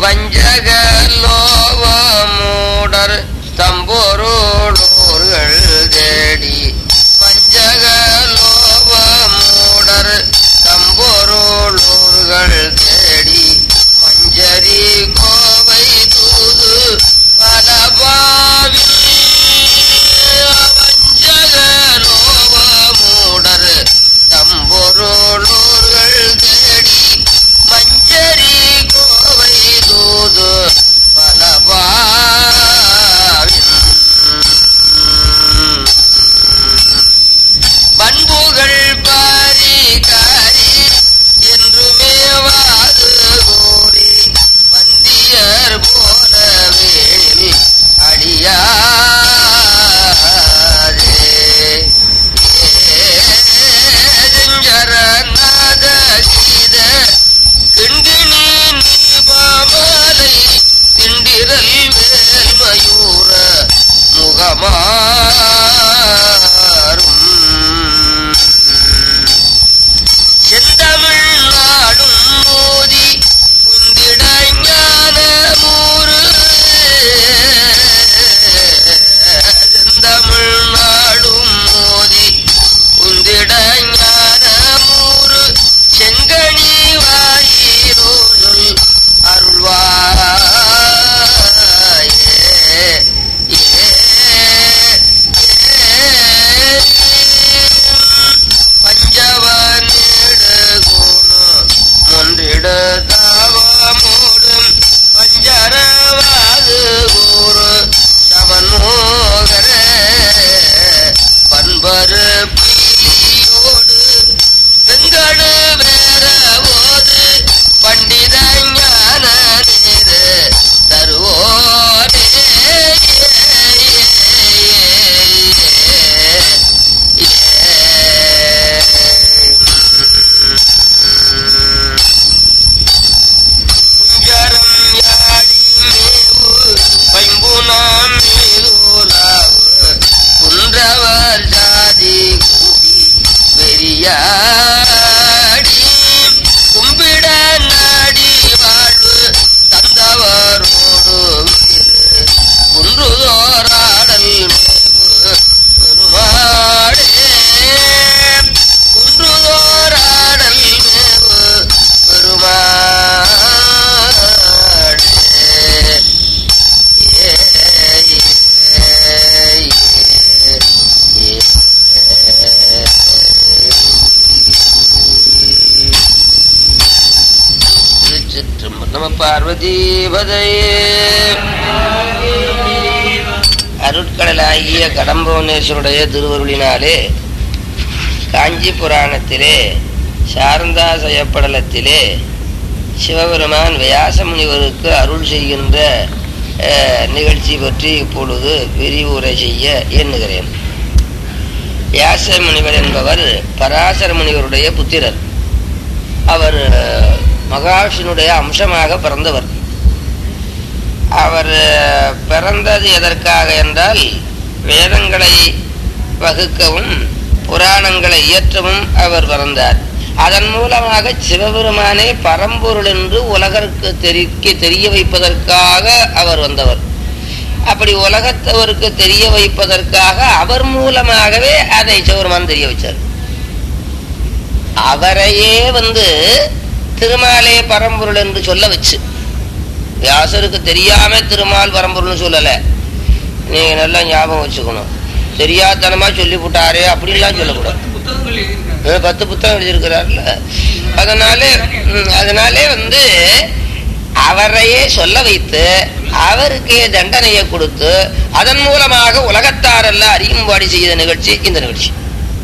வஞ்சக லோவ மூடர் தம்பொருளூர்கள் தேடி வஞ்சக லோவ மூடர் தம்பொருளூர்கள் தேடி மஞ்சரி கோவை தூது பலபாவி வஞ்சக லோவ மூடர் தம்பொருளூர்கள் தேடி மஞ்சரி கோவை தூது பலபாவின் பண்புகள் பாரிகாரி என்றுமே வாது கூறி வந்தியர் போல வேணில் அடியாதே ஏஞ்சரநாத கீத கிண்கிணி நீபாமலை திண்டிரல் வேல் மயூர முகமாறும் செந்தமிழ் நாடும் மோதி உந்திட ஞான மூறு செந்தமிழ் நாடும் மோதி உந்திட ஞான மூறு செங்கனி வாயிரோல் அருள்வாயே ஏ பஞ்சவனிடுகோணு முன்றிடு தாவமோடும் பஞ்சரவாது கூறு சவன்மோகர பண்பரு பீலியோடு பெண்களு வேற போது பண்டித ஞான நீரு தருவோனே குஞ்சரம் யாடி மேவு பைம்புனாம் மீதுலாவு குன்றவர் ஜாதி கூடி வெறியாடி கும்பிட நாடி வாழ்வு தந்தவரோடு வீறு குன்றுதோராடல் மேவு பெருமாடே குன்றுதோராடல் மேவு பெருமாடே ஏ ஏ திருச்சிற்றம்பலம். நம பார்வதீபதையே அருட்கடலாகிய கடம்பவனேஸ்வருடைய திருவருளினாலே காஞ்சி புராணத்திலே சாரந்தா செய்யப்படலத்திலே சிவபெருமான் வியாச முனிவருக்கு அருள் செய்கின்ற அஹ், நிகழ்ச்சி பற்றி இப்பொழுது விரிவுரை செய்ய எண்ணுகிறேன் வியாச முனிவர் என்பவர் பராசர முனிவருடைய புத்திரர் அவர் அஹ், மகாவிஷ்ணுடைய அம்சமாக பிறந்தவர் அவர் அஹ், பிறந்தது எதற்காக என்றால் வேதங்களை வகுக்கவும் புராணங்களை இயற்றவும் அவர் பிறந்தார் அதன் மூலமாக சிவபெருமானே பரம்பொருள் என்று உலகிற்கு தெரிக்க தெரிய வைப்பதற்காக அவர் வந்தவர் அப்படி உலகத்தவருக்கு தெரிய வைப்பதற்காக அவர் மூலமாகவே அதை சிவபெருமான் தெரிய வச்சார் அவரையே வந்து திருமாலே பரம்பொருள் என்று சொல்ல வச்சு வியாசருக்கு தெரியாம திருமால் பரம்பொருள்னு சொல்லல நீங்க நல்லா ஞாபகம் வச்சுக்கணும் தெரியாதனமா சொல்லி விட்டாரே அப்படின்லாம் சொல்லக்கூடாது புத்தகங்கள் எழுதியிருக்காங்க அஹ் பத்து புத்தகம் எழுதியிருக்கிறார்ல அதனாலே ம், அதனாலே வந்து அவரையே சொல்ல வைத்து அவருக்கே தண்டனையை கொடுத்து அதன் மூலமாக உலகத்தாரெல்லாம் அறியும்பாடி செய்த நிகழ்ச்சி இந்த நிகழ்ச்சி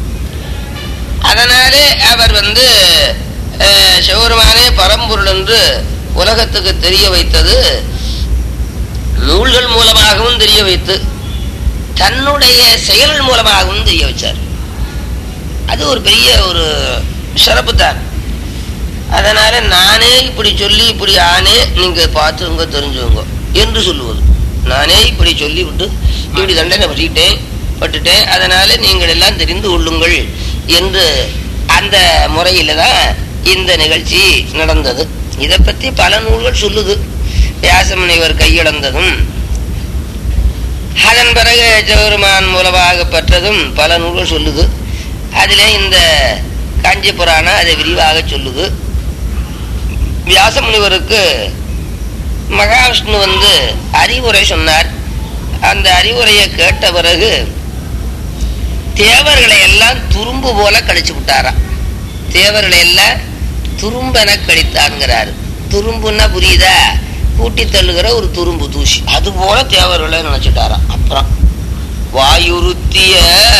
அதனாலே அவர் வந்து அஹ், சிவபெருமானே பரம்பொருள் என்று உலகத்துக்கு தெரிய வைத்தது நூல்கள் மூலமாகவும் தெரிய வைத்து தன்னுடைய செயல்கள் மூலமாகவும் தெரிய வச்சார் அது ஒரு பெரிய ஒரு சிறப்பு தான் அதனால நானே இப்படி சொல்லி இப்படி ஆனே நீங்க பார்த்துங்க தெரிஞ்சுங்க என்று சொல்லுவது நானே இப்படி சொல்லி விட்டு இப்படி தண்டனை பற்றிட்டேன் பட்டுட்டேன் அதனால நீங்கள் எல்லாம் தெரிந்து கொள்ளுங்கள் என்று அந்த முறையில தான் இந்த நிகழ்ச்சி நடந்தது இதை பத்தி பல நூல்கள் சொல்லுது வியாசமுனிவர் கையிழந்ததும் அதன் பிறகு ஜெவருமான் மூலமாக பெற்றதும் பல நூல்கள் சொல்லுது அதிலே இந்த காஞ்சி புராணம் அதை விரிவாக சொல்லுது வியாசமுனிவருக்கு மகாவிஷ்ணு வந்து அறிவுரை சொன்னார் அந்த அறிவுரையை கேட்ட பிறகு தேவர்களை எல்லாம் துரும்பு போல கழிச்சு விட்டாராம் தேவர்களை எல்லாம் துரும்பென கழித்தான்கிறாரு துரும்புன்னா புரியுதா கூட்டி தள்ளுகிற ஒரு துரும்பு தூசி அது போல தேவர்களை நினைச்சிட்டாராம் அப்புறம் வாயுறுத்திய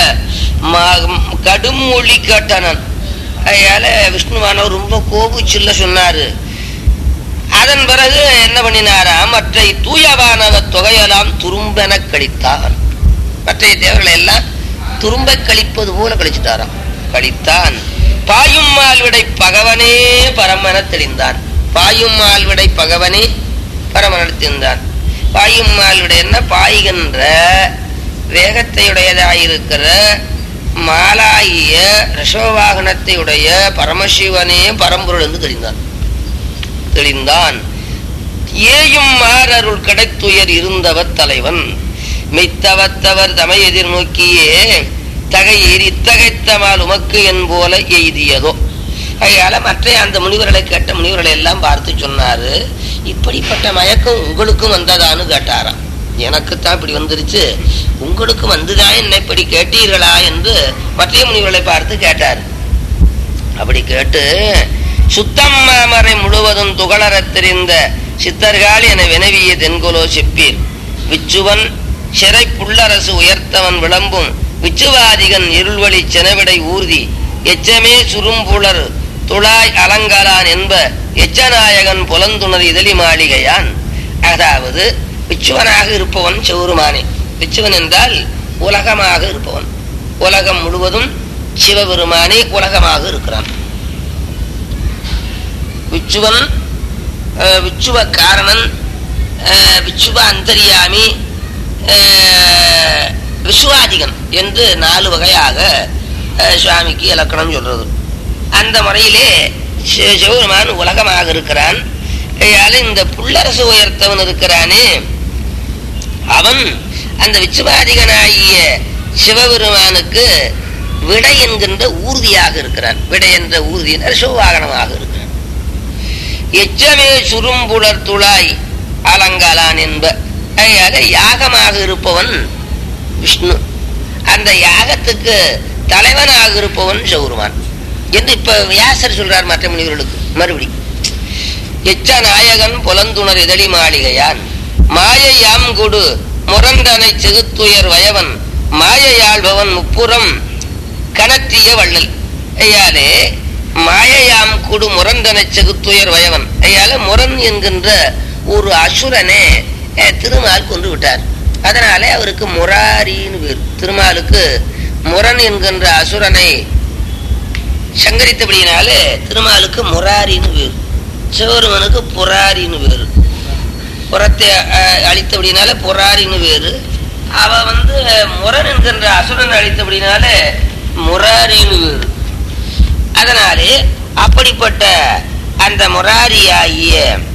ம- கடும் மொழி கேட்டனன் அதனால விஷ்ணுவானவர் ரொம்ப கோபிச்சுல்ல சொன்னாரு அதன் பிறகு என்ன பண்ணினாராம் மற்ற தூயவானவ தொகையெல்லாம் துரும்பென கழித்தான் மற்ற தேவர்களை எல்லாம் துரும்ப கழிப்பது போல கழிச்சிட்டாராம் கழித்தான் பாயும் மால்விடை பகவனே பரமன தெளிந்தான் பாயும் மால்விடை பகவனே பரமன தெளிந்தான் பாயும் மால்விடை என்ன பாய்கின்ற வேகத்தையுடையதாயிருக்கிற மாலாகிய ரிஷவாகனத்தையுடைய பரமசிவனே பரம்பொருள் என்று தெளிந்தான் தெளிந்தான் ஏயும் மாறருள் கிடைத்துயர் இருந்தவர் தலைவன் மெய்த்தவத்தவர் தமை எதிர்நோக்கியே தகையீர் இத்தகைத்தமால் உமக்கு என் போல எய்தியதோ அதனால மற்ற அந்த முனிவர்களை கேட்ட முனிவர்களை எல்லாம் பார்த்து சொன்னாரு இப்படிப்பட்ட மயக்கம் உங்களுக்கும் வந்ததான்னு கேட்டாராம் எனக்குத்தான் இப்படி வந்துருச்சு உங்களுக்கு வந்துதான் என்ன இப்படி கேட்டீர்களா என்று மற்ற முனிவர்களை பார்த்து கேட்டார் அப்படி கேட்டு சுத்தம் மாமரை முழுவதும் துகளறத் தெரிந்த சித்தர்கள் என வினவிய தென்கொலோ செப்பீர் விச்சுவன் சிறை புள்ளரசு உயர்த்தவன் விளம்பும் விச்சுவாதிகன் இருள்வழி செனவிடை ஊர்தி எச்சமே சுரும்புலர் துளாய் அலங்காலான் என்ப எச்சநாயகன் புலந்துணர் இதழி மாளிகையான் அதாவது விச்சுவனாக இருப்பவன் செவுருமானே விச்சுவன் என்றால் உலகமாக இருப்பவன் உலகம் முழுவதும் சிவபெருமானே உலகமாக இருக்கிறான் விச்சுவன் அஹ், விச்சுவ காரணன் அஹ், விச்சுவ அந்தரியாமி அஹ், விசுவாதிகன் என்று நாலு வகையாக அஹ், சுவாமிக்கு இலக்கணம் சொல்றது அந்த முறையிலே சி- சிவபெருமான் உலகமாக இருக்கிறான் ஆகையால இந்த புல்லரசு உயர்த்தவன் இருக்கிறானே அவன் அந்த விச்சுவாதிகனாகிய சிவபெருமானுக்கு விடை என்கின்ற ஊர்தியாக இருக்கிறான் விடை என்ற ஊர்தியினர் சிவவாகனமாக இருக்கிறான் எச்சமே சுரும்புலர் துளாய் அலங்காலான் என்ப அதனால யாகமாக இருப்பவன் விஷ்ணு அந்த யாகத்துக்கு தலைவனாக இருப்பவன் சௌருமான் என்று இப்ப வியாசர் சொல்றார் மற்ற முனிவர்களுக்கு மறுபடி எச்ச நாயகன் புலந்துணர் இதழி மாளிகையான் மாயை யாம் கொடு முரண்டனை செகுத்துயர் வயவன் மாயையாழ்பவன் முப்புறம் கனற்றிய வள்ளல் ஐயாலே மாயையாம் குடு முரண்டனை செகுத்துயர் வயவன் ஐயால முரண் என்கின்ற ஒரு அசுரனே அஹ், திருமால் கொண்டு விட்டார் அதனாலே அவருக்கு முராரின்னு பேர் திருமாலுக்கு முரண் என்கின்ற அசுரனை சங்கரித்தபடியினாலே திருமாலுக்கு முராரின்னு பேர் சிவருமனுக்கு புராரின்னு பேரு புறத்தை அஹ், அழித்தபடினால புராரின்னு பேரு அவ வந்து முரண் என்கின்ற அசுரன் அழித்தபடினால முராரின்னு பேரு அதனாலே அப்படிப்பட்ட அந்த முராரியாகிய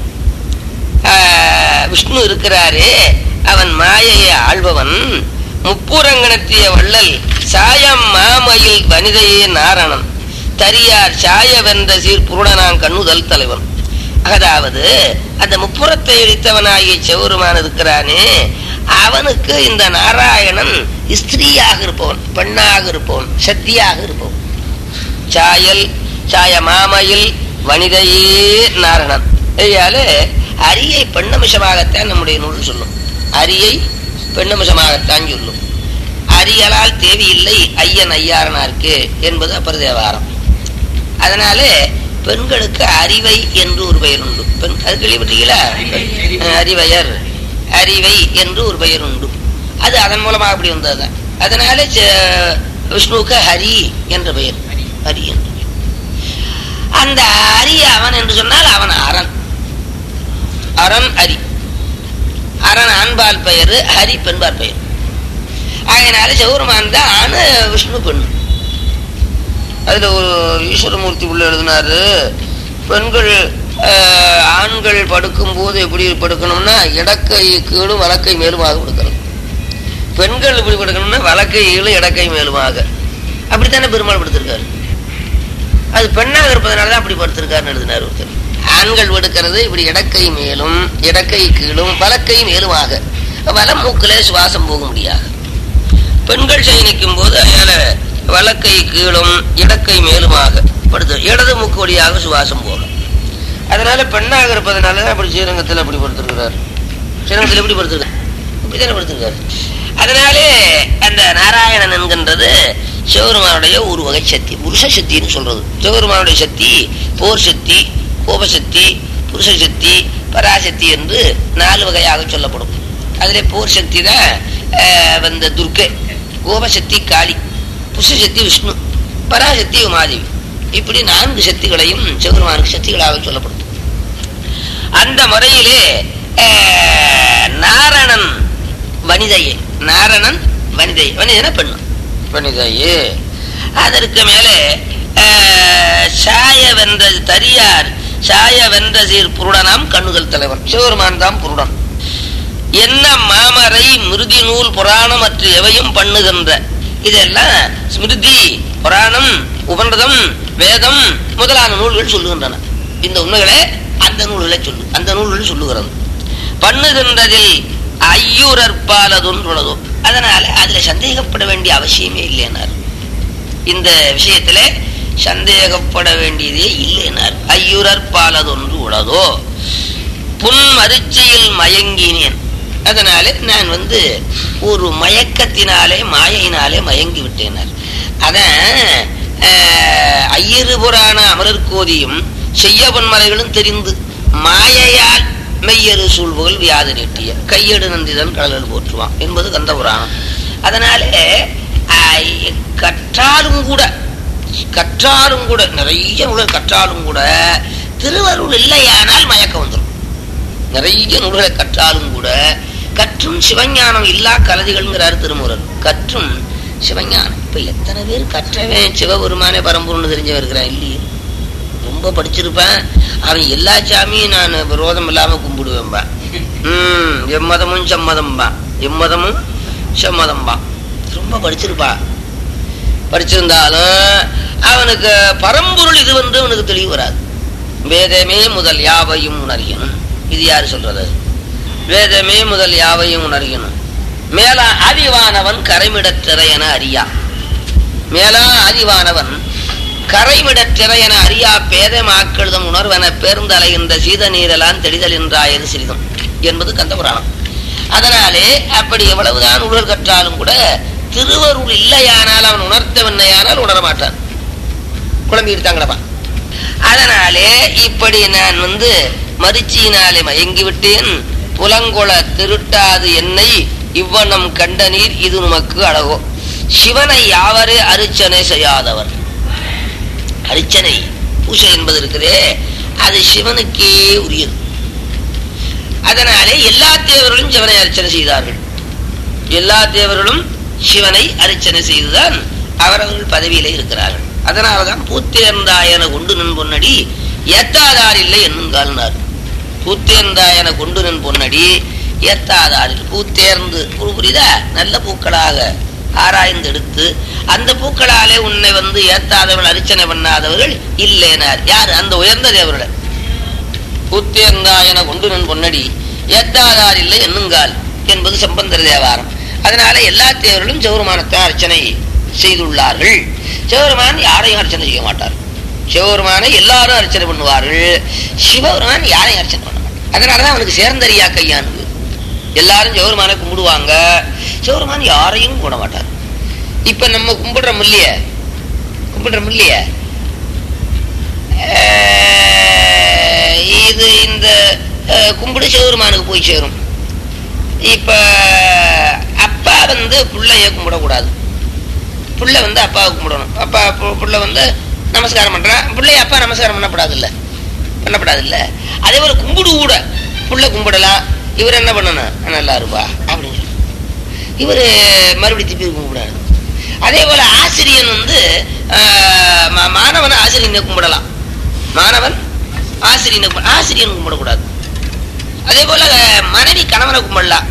ஆஹ், விஷ்ணு இருக்கிறாரே அவன் மாயையை ஆள்பவன் முப்புரங்கணத்திய வள்ளல் சாயம் மாமயில் வனிதையே நாரணன் தரியார் சாய வென்ற சீர் புருடனாங் கண்ணுதல் தலைவன் அதாவது அந்த முப்புறத்தை இடித்தவனாகிய செவருமான் இருக்கிறானே அவனுக்கு இந்த நாராயணன் ஸ்திரீயாக இருப்பவன் பெண்ணாக இருப்பவன் சக்தியாக இருப்பவன் சாயல் சாய மாமையில் வனிதையே நாரணன் ஐயால அரியை பெண்ணமிஷமாகத்தான் நம்முடைய நூல் சொல்லும் அரியை பெண்ணமிஷமாகத்தான் சொல்லும் அரியலால் தேவையில்லை ஐயன் ஐயாரனாருக்கு என்பது அப்பர் தேவாரம் அதனால பெண்களுக்கு அறிவை என்று ஒரு பெயர் உண்டு பெண் அது கேள்விப்பட்டீங்களா அஹ் அறிவையர் அறிவை என்று ஒரு பெயர் உண்டு அது அதன் மூலமாக அப்படி வந்ததுதான் அதனால ச- விஷ்ணுவுக்கு ஹரி என்ற பெயர் ஹரி என்று பெயர். அந்த ஹரி அவன் என்று சொன்னால் அவன் அரண் அரண் ஹரி அரண் ஆண்பால் பெயர் ஹரி பெண்பால் பெயர் ஆகையினால சௌரமான் தான் ஆணு விஷ்ணு பெண்ணு அதுல ஒரு ஈஸ்வரமூர்த்தி உள்ள எழுதினாரு பெண்கள் ஆஹ், ஆண்கள் படுக்கும்போது எப்படி படுக்கணும்னா இடக்கை கீழும் வலக்கை மேலுமாக படுக்கணும் பெண்கள் எப்படி படுக்கணும்னா வலக்கை கீழும் இடக்கை மேலுமாக அப்படித்தானே பெருமாள் படுத்திருக்காரு அது பெண்ணாக இருப்பதனால தான் அப்படி படுத்திருக்காருன்னு எழுதினார் ஒருத்தர் ஆண்கள் படுக்கிறது இப்படி இடக்கை மேலும் இடக்கை கீழும் வலக்கை மேலுமாக வலம் மூக்கிலே சுவாசம் போக முடியாது பெண்கள் சயனிக்கும் போது அதனால வலக்கை கீழும் இடக்கை மேலுமாக படுத்து இடது மூக்கு வழியாக சுவாசம் போகும் அதனால பெண்ணாக இருப்பதனால தான் அப்படி ஸ்ரீரங்கத்தில் அப்படி படுத்திருக்கிறார் ஸ்ரீரங்கத்தில் எப்படி படுத்திருக்காரு இப்படித்தானே படுத்திருக்காரு அதனாலே அந்த நாராயணன் என்கின்றது சிவபெருமானுடைய ஒரு வகை சக்தி புருஷ சக்தின்னு சொல்றது சிவபெருமானுடைய சக்தி போர் சக்தி கோபசக்தி புருஷ சக்தி பராசக்தி என்று நாலு வகையாக சொல்லப்படும் அதிலே போர் சக்தி தான் அஹ், வந்த துர்க்கை கோபசக்தி காளி புருஷசக்தி விஷ்ணு பராசக்தி உமாதேவி இப்படி நான்கு சக்திகளையும் சிவபெருமானுக்கு சக்திகளாக சொல்லப்படும் அந்த முறையிலே அஹ், நாரணன் வனிதையே நாரணன் வனிதை வனிதன பெண்ணு வனிதையே அதற்கு மேலே அஹ், சாய வென்ற தரியார் சாய வென்ற சீர் புருடனாம் கண்ணுதல் தலைவன் சிவபெருமான் தான் புருடன் என்ன மாமரை மிருதி நூல் புராணம் மற்ற எவையும் பண்ணுகின்ற இதெல்லாம் ஸ்மிருதி புராணம் உபனிடதம் வேதம் முதலான நூல்கள் சொல்லுகின்றன இந்த உண்மைகளை அந்த நூல்களை சொல்லு அந்த நூல்கள் சொல்லுகிறது பண்ணுகின்றதில் ஐயூரற்பாலதொன்றுள்ளதோ அதனால அதுல சந்தேகப்பட வேண்டிய அவசியமே இல்லைனார் இந்த விஷயத்துல சந்தேகப்பட வேண்டியதே இல்லைனார் ஐயுறற்பாலதொன்று உளதோ புன் மருச்சியில் மயங்கினேன் அதனால நான் வந்து ஒரு மயக்கத்தினாலே மாயையினாலே மயங்கி விட்டேனார் அதான் அஹ், ஐயிரு புராண அமரர் கோதியும் செய்யவன் மலைகளும் தெரிந்து மாயையால் மெய்யரு சூழ்வுகள் வியாதி நீட்டிய கையெடு நந்திதன் கடலில் போற்றுவான் என்பது கந்த புராணம் அதனாலே அஹ், கற்றாலும் கூட கற்றாலும் கூட நிறைய நூல்கள் கற்றாலும் கூட திருவருள் இல்லையானால் மயக்கம் வந்துடும் நிறைய நூல்களை கற்றாலும் கூட கற்றும் சிவஞானம் இல்லா கலதிகள்ங்கிறார் திருமுருகன் கற்றும் சிவஞானம் இப்ப எத்தனை பேர் கற்றவன் சிவபெருமானே பரம்பொருள்னு தெரிஞ்சவன் இருக்கிறான் இல்லையே ரொம்ப படிச்சிருப்பேன் அவன் எல்லா சாமியும் நான் விரோதம் இல்லாம கும்பிடுவேன்பா ம் எம்மதமும் செம்மதம்பா எம்மதமும் செம்மதம்பா ரொம்ப படிச்சிருப்பா படிச்சிருந்தாலும் அவனுக்கு பரம்பொருள் இது வந்து அவனுக்கு தெளிவு வராது வேதமே முதல் யாவையும் உணர்கணும் இது யாரு சொல்றது வேதமே முதல் யாவையும் உணர்கணும் மேலா ஆதிவானவன் கரைமிடத்திரை என அறியா மேலா ஆதிவானவன் கரைமிடத்திரை என அறியா பேதமாக்கெழுதும் உணர்வென பேர்ந்தலைகின்ற சீத நீரெல்லாம் தெளிதல் என்றாயது சிறிதும் என்பது கந்தபுராணம் அதனாலே அப்படி எவ்வளவுதான் உணர் கற்றாலும் கூட திருவருள் இல்லையானால் அவன் உணர்த்தவன்னையானால் உணர மாட்டான் குழம்பி இருத்தாங்களப்பா அதனாலே இப்படி நான் வந்து மரிச்சியினாலே மயங்கி விட்டேன் புலங்கொள திருட்டாது என்னை இவ்வண்ணம் கண்ட நீர் இது நமக்கு அழகோ சிவனை யாவரே அரிச்சனை செய்யாதவர் அரிச்சனை பூசை என்பது இருக்குதே அது சிவனுக்கே உரியது அதனாலே எல்லா தேவர்களும் சிவனை அர்ச்சனை செய்தார்கள் எல்லா தேவர்களும் சிவனை அர்ச்சனை செய்துதான் அவரவர்கள் பதவியிலே இருக்கிறார்கள் அதனாலதான் பூத்தேர்ந்தாயன கொண்டு நின் பொன்னடி ஏத்தாதார் இல்லை என்னுங்கால்னார் பூத்தேர்ந்தாயன கொண்டு நின் பொன்னடி ஏத்தாதார் இல்லை. பூத்தேர்ந்து புரி- புரியுதா நல்ல பூக்களாக ஆராய்ந்து எடுத்து அந்த பூக்களாலே உன்னை வந்து ஏத்தாதவர்கள் அர்ச்சனை பண்ணாதவர்கள் இல்லைனார் யார் அந்த உயர்ந்த தேவர்கள் பூத்தேர்ந்தாயன கொண்டு நின் பொன்னடி ஏத்தாதார் இல்லை என்னுங்கால் என்பது சம்பந்தர தேவாரம் அதனால எல்லா தேவர்களும் சிவருமானத்தை அர்ச்சனை செய்துள்ளார்கள் சிவபெருமான் யாரையும் அர்ச்சனை செய்ய மாட்டார் சிவபெருமானை எல்லாரும் அர்ச்சனை பண்ணுவார்கள் சிவபெருமான் யாரையும் அர்ச்சனை பண்ண மாட்டார் அதனாலதான் அவனுக்கு சேர்ந்தறியா கையானது எல்லாரும் சிவபெருமானை கும்பிடுவாங்க சிவபெருமான் யாரையும் கும்பிட மாட்டார் இப்ப நம்ம கும்பிடுறோம் இல்லைய கும்பிடுறோம் இல்லைய அஹ் இது இந்த அஹ், கும்பிடு சிவபெருமானுக்கு போய் சேரும் இப்ப அப்பா வந்து பிள்ளைய கும்பிடக்கூடாது புள்ள வந்து அப்பாவை கும்பிடணும் அப்பா பு- புள்ள வந்து நமஸ்காரம் பண்றான் பிள்ளைய அப்பா நமஸ்காரம் பண்ணப்படாது இல்ல பண்ணப்படாது இல்ல அதே போல கும்பிடு கூட புள்ள கும்பிடலாம் இவர் என்ன பண்ணணும் நல்லா இருப்பா அப்படின்னு சொல்லி இவர் மறுபடியும் திருப்பி கும்பிடாது அதே போல ஆசிரியன் வந்து ஆஹ், மா- மாணவன் ஆசிரியனை கும்பிடலாம் மாணவன் ஆசிரியனை கு- ஆசிரியன் கும்பிடக்கூடாது அதே போல அஹ், மனைவி கணவனை கும்பிடலாம்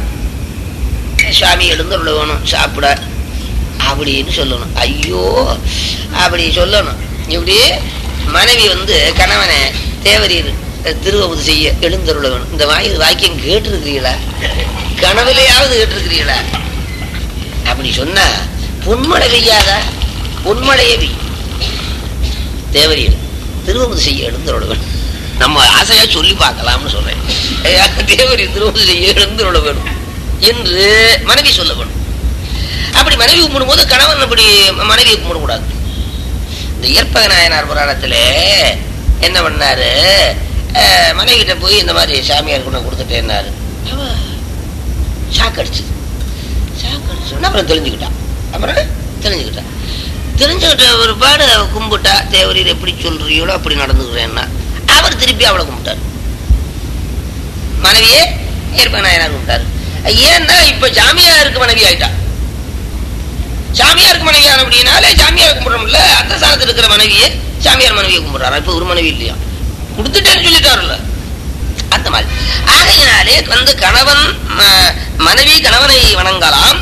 சாமி எழுந்துள்ள வேணும் சாப்பிட அப்படின்னு சொல்லணும் ஐயோ அப்படி சொல்லணும் இப்படி மனைவி வந்து கணவனை தேவரீர் திருவபுது செய்ய எழுந்தருள வேணும் இந்த வாய் வாக்கியம் கேட்டிருக்கிறீங்களா கனவுலையாவது கேட்டிருக்கிறீங்களா அப்படி சொன்னா பொன்மழை பெய்யாதா பொன்மழையே பெய்யும் தேவரீர் திருவபுது செய்ய எழுந்தருள வேணும் நம்ம ஆசையா சொல்லி பார்க்கலாம்னு சொல்றேன் ஐயா, தேவரீர் திருவபுது செய்ய எழுந்தருள வேணும் என்று மனைவி சொல்ல வேணும் அப்படி மனைவி கும்பிடும் போது கணவன் அப்படி மனைவியை கும்பிடக்கூடாது இந்த இயற்பக நாயனார் புராணத்துல என்ன பண்ணாரு அஹ், மனைவி கிட்ட போய் இந்த மாதிரி சாமியார் கொண்டு கொடுத்துட்டேன்னாரு அவ ஷாக் ஷாக் அடிச்சு அப்புறம் தெரிஞ்சுக்கிட்டான் அப்புறம் தெரிஞ்சுக்கிட்டான் தெரிஞ்சுக்கிட்ட ஒரு பாடு அவ கும்பிட்டா தேவரீர் எப்படி சொல்றீங்களோ அப்படி நடந்துக்கிறேன்னா அவர் திருப்பி அவளை கும்பிட்டார் மனைவியே இயற்பக நாயனார் கும்பிட்டாரு ஏன்னா இப்ப ஜாமியாருக்கு மனைவி ஆயிட்டா சாமியாருக்கு மனைவியான அப்படின்னாலே சாமியார் கும்பிடுறோம்ல அந்த சாணத்தில் இருக்கிற மனைவியே சாமியார் மனைவியை கும்பிடுறாரு இப்ப ஒரு மனைவி இல்லையா கொடுத்துட்டேன்னு சொல்லிட்டாருல்ல அந்த மாதிரி ஆகையினாலே வந்து கணவன் ம- மனைவி கணவனை வணங்கலாம்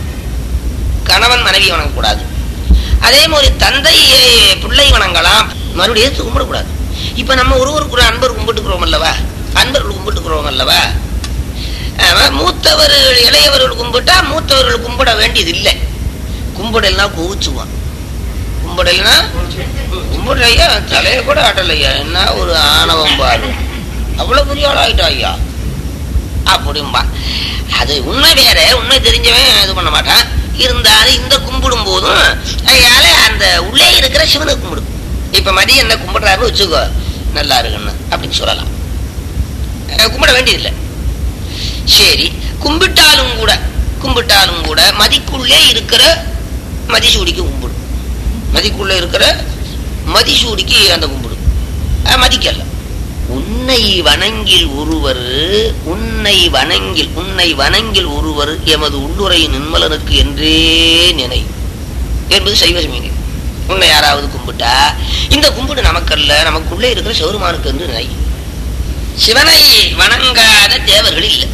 கணவன் மனைவி வணங்கக்கூடாது அதே மாதிரி தந்தை பிள்ளை வணங்கலாம் மறுபடியும் ஏத்து கும்பிடக்கூடாது இப்ப நம்ம ஒருவருக்கு ஒரு அன்பர் கும்பிட்டுக்கிறோம் அல்லவா அன்பர்கள் கும்பிட்டுக்கிறோம் அல்லவா ஆமா, மூத்தவர்கள் இளையவர்கள் கும்பிட்டா மூத்தவர்கள் கும்பிட வேண்டியது இல்லை கும்பிடலாம் கோவிச்சுவான் கும்பிடலைன்னா கும்பிடலையா தலையை கூட ஆட்டலையா என்ன ஒரு ஆணவம் பாரு அவ்வளவு பெரிய ஆளாயிட்டா ஐயா அப்படிம்பா அது உண்மை வேற உண்மை தெரிஞ்சவன் இது பண்ண மாட்டான் இருந்தாலும் இந்த கும்பிடும் போதும் அதனால அந்த உள்ளே இருக்கிற சிவனை கும்பிடும் இப்ப மதியம் என்ன கும்பிடுறாருன்னு வச்சுக்கோ நல்லா இருக்குன்னு அப்படின்னு சொல்லலாம் அஹ் கும்பிட வேண்டியதில்லை சரி கும்பிட்டாலும் கூட கும்பிட்டாலும் கூட மதிக்குள்ளே இருக்கிற மதிசூடிக்கு கும்பிடும் மதிக்குள்ள இருக்கிற மதிசூடிக்கு அந்த கும்பிடும் அஹ் மதிக்கல்ல உன்னை வணங்கில் ஒருவர் உன்னை வணங்கில் உன்னை வணங்கில் ஒருவர் எமது உள்ளுரை நின்மலனுக்கு என்றே நினை என்பது சைவசமிங்க உன்னை யாராவது கும்பிட்டா இந்த கும்பிடு நமக்கல்ல நமக்குள்ளே இருக்கிற சிவருமானுக்கு என்று நினை சிவனை வணங்காத தேவர்கள் இல்லை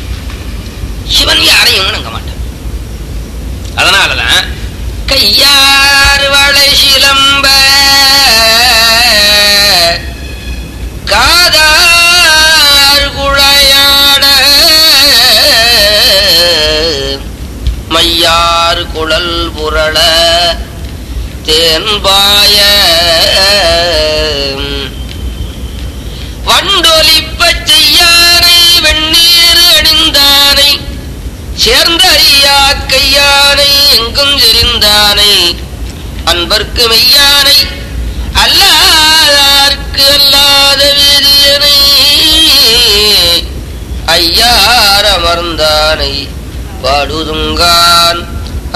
சிவன் யாரையும் வணங்க மாட்டான் அதனாலதான் கையார் வளை சிலம்ப காதார் குழையாட மையார் குழல் புரள தேன்பாய வண்டொலிப்பச் செய்யானை வெண்ணீர் அணிந்தானை சேர்ந்தறியா கையானை எங்கும் செறிந்தானை அன்பர்க்கு மெய்யானை அல்லாதார்க்கு அல்லாத வேதியனை ஐயார் அமர்ந்தானை பாடுதுங்கான்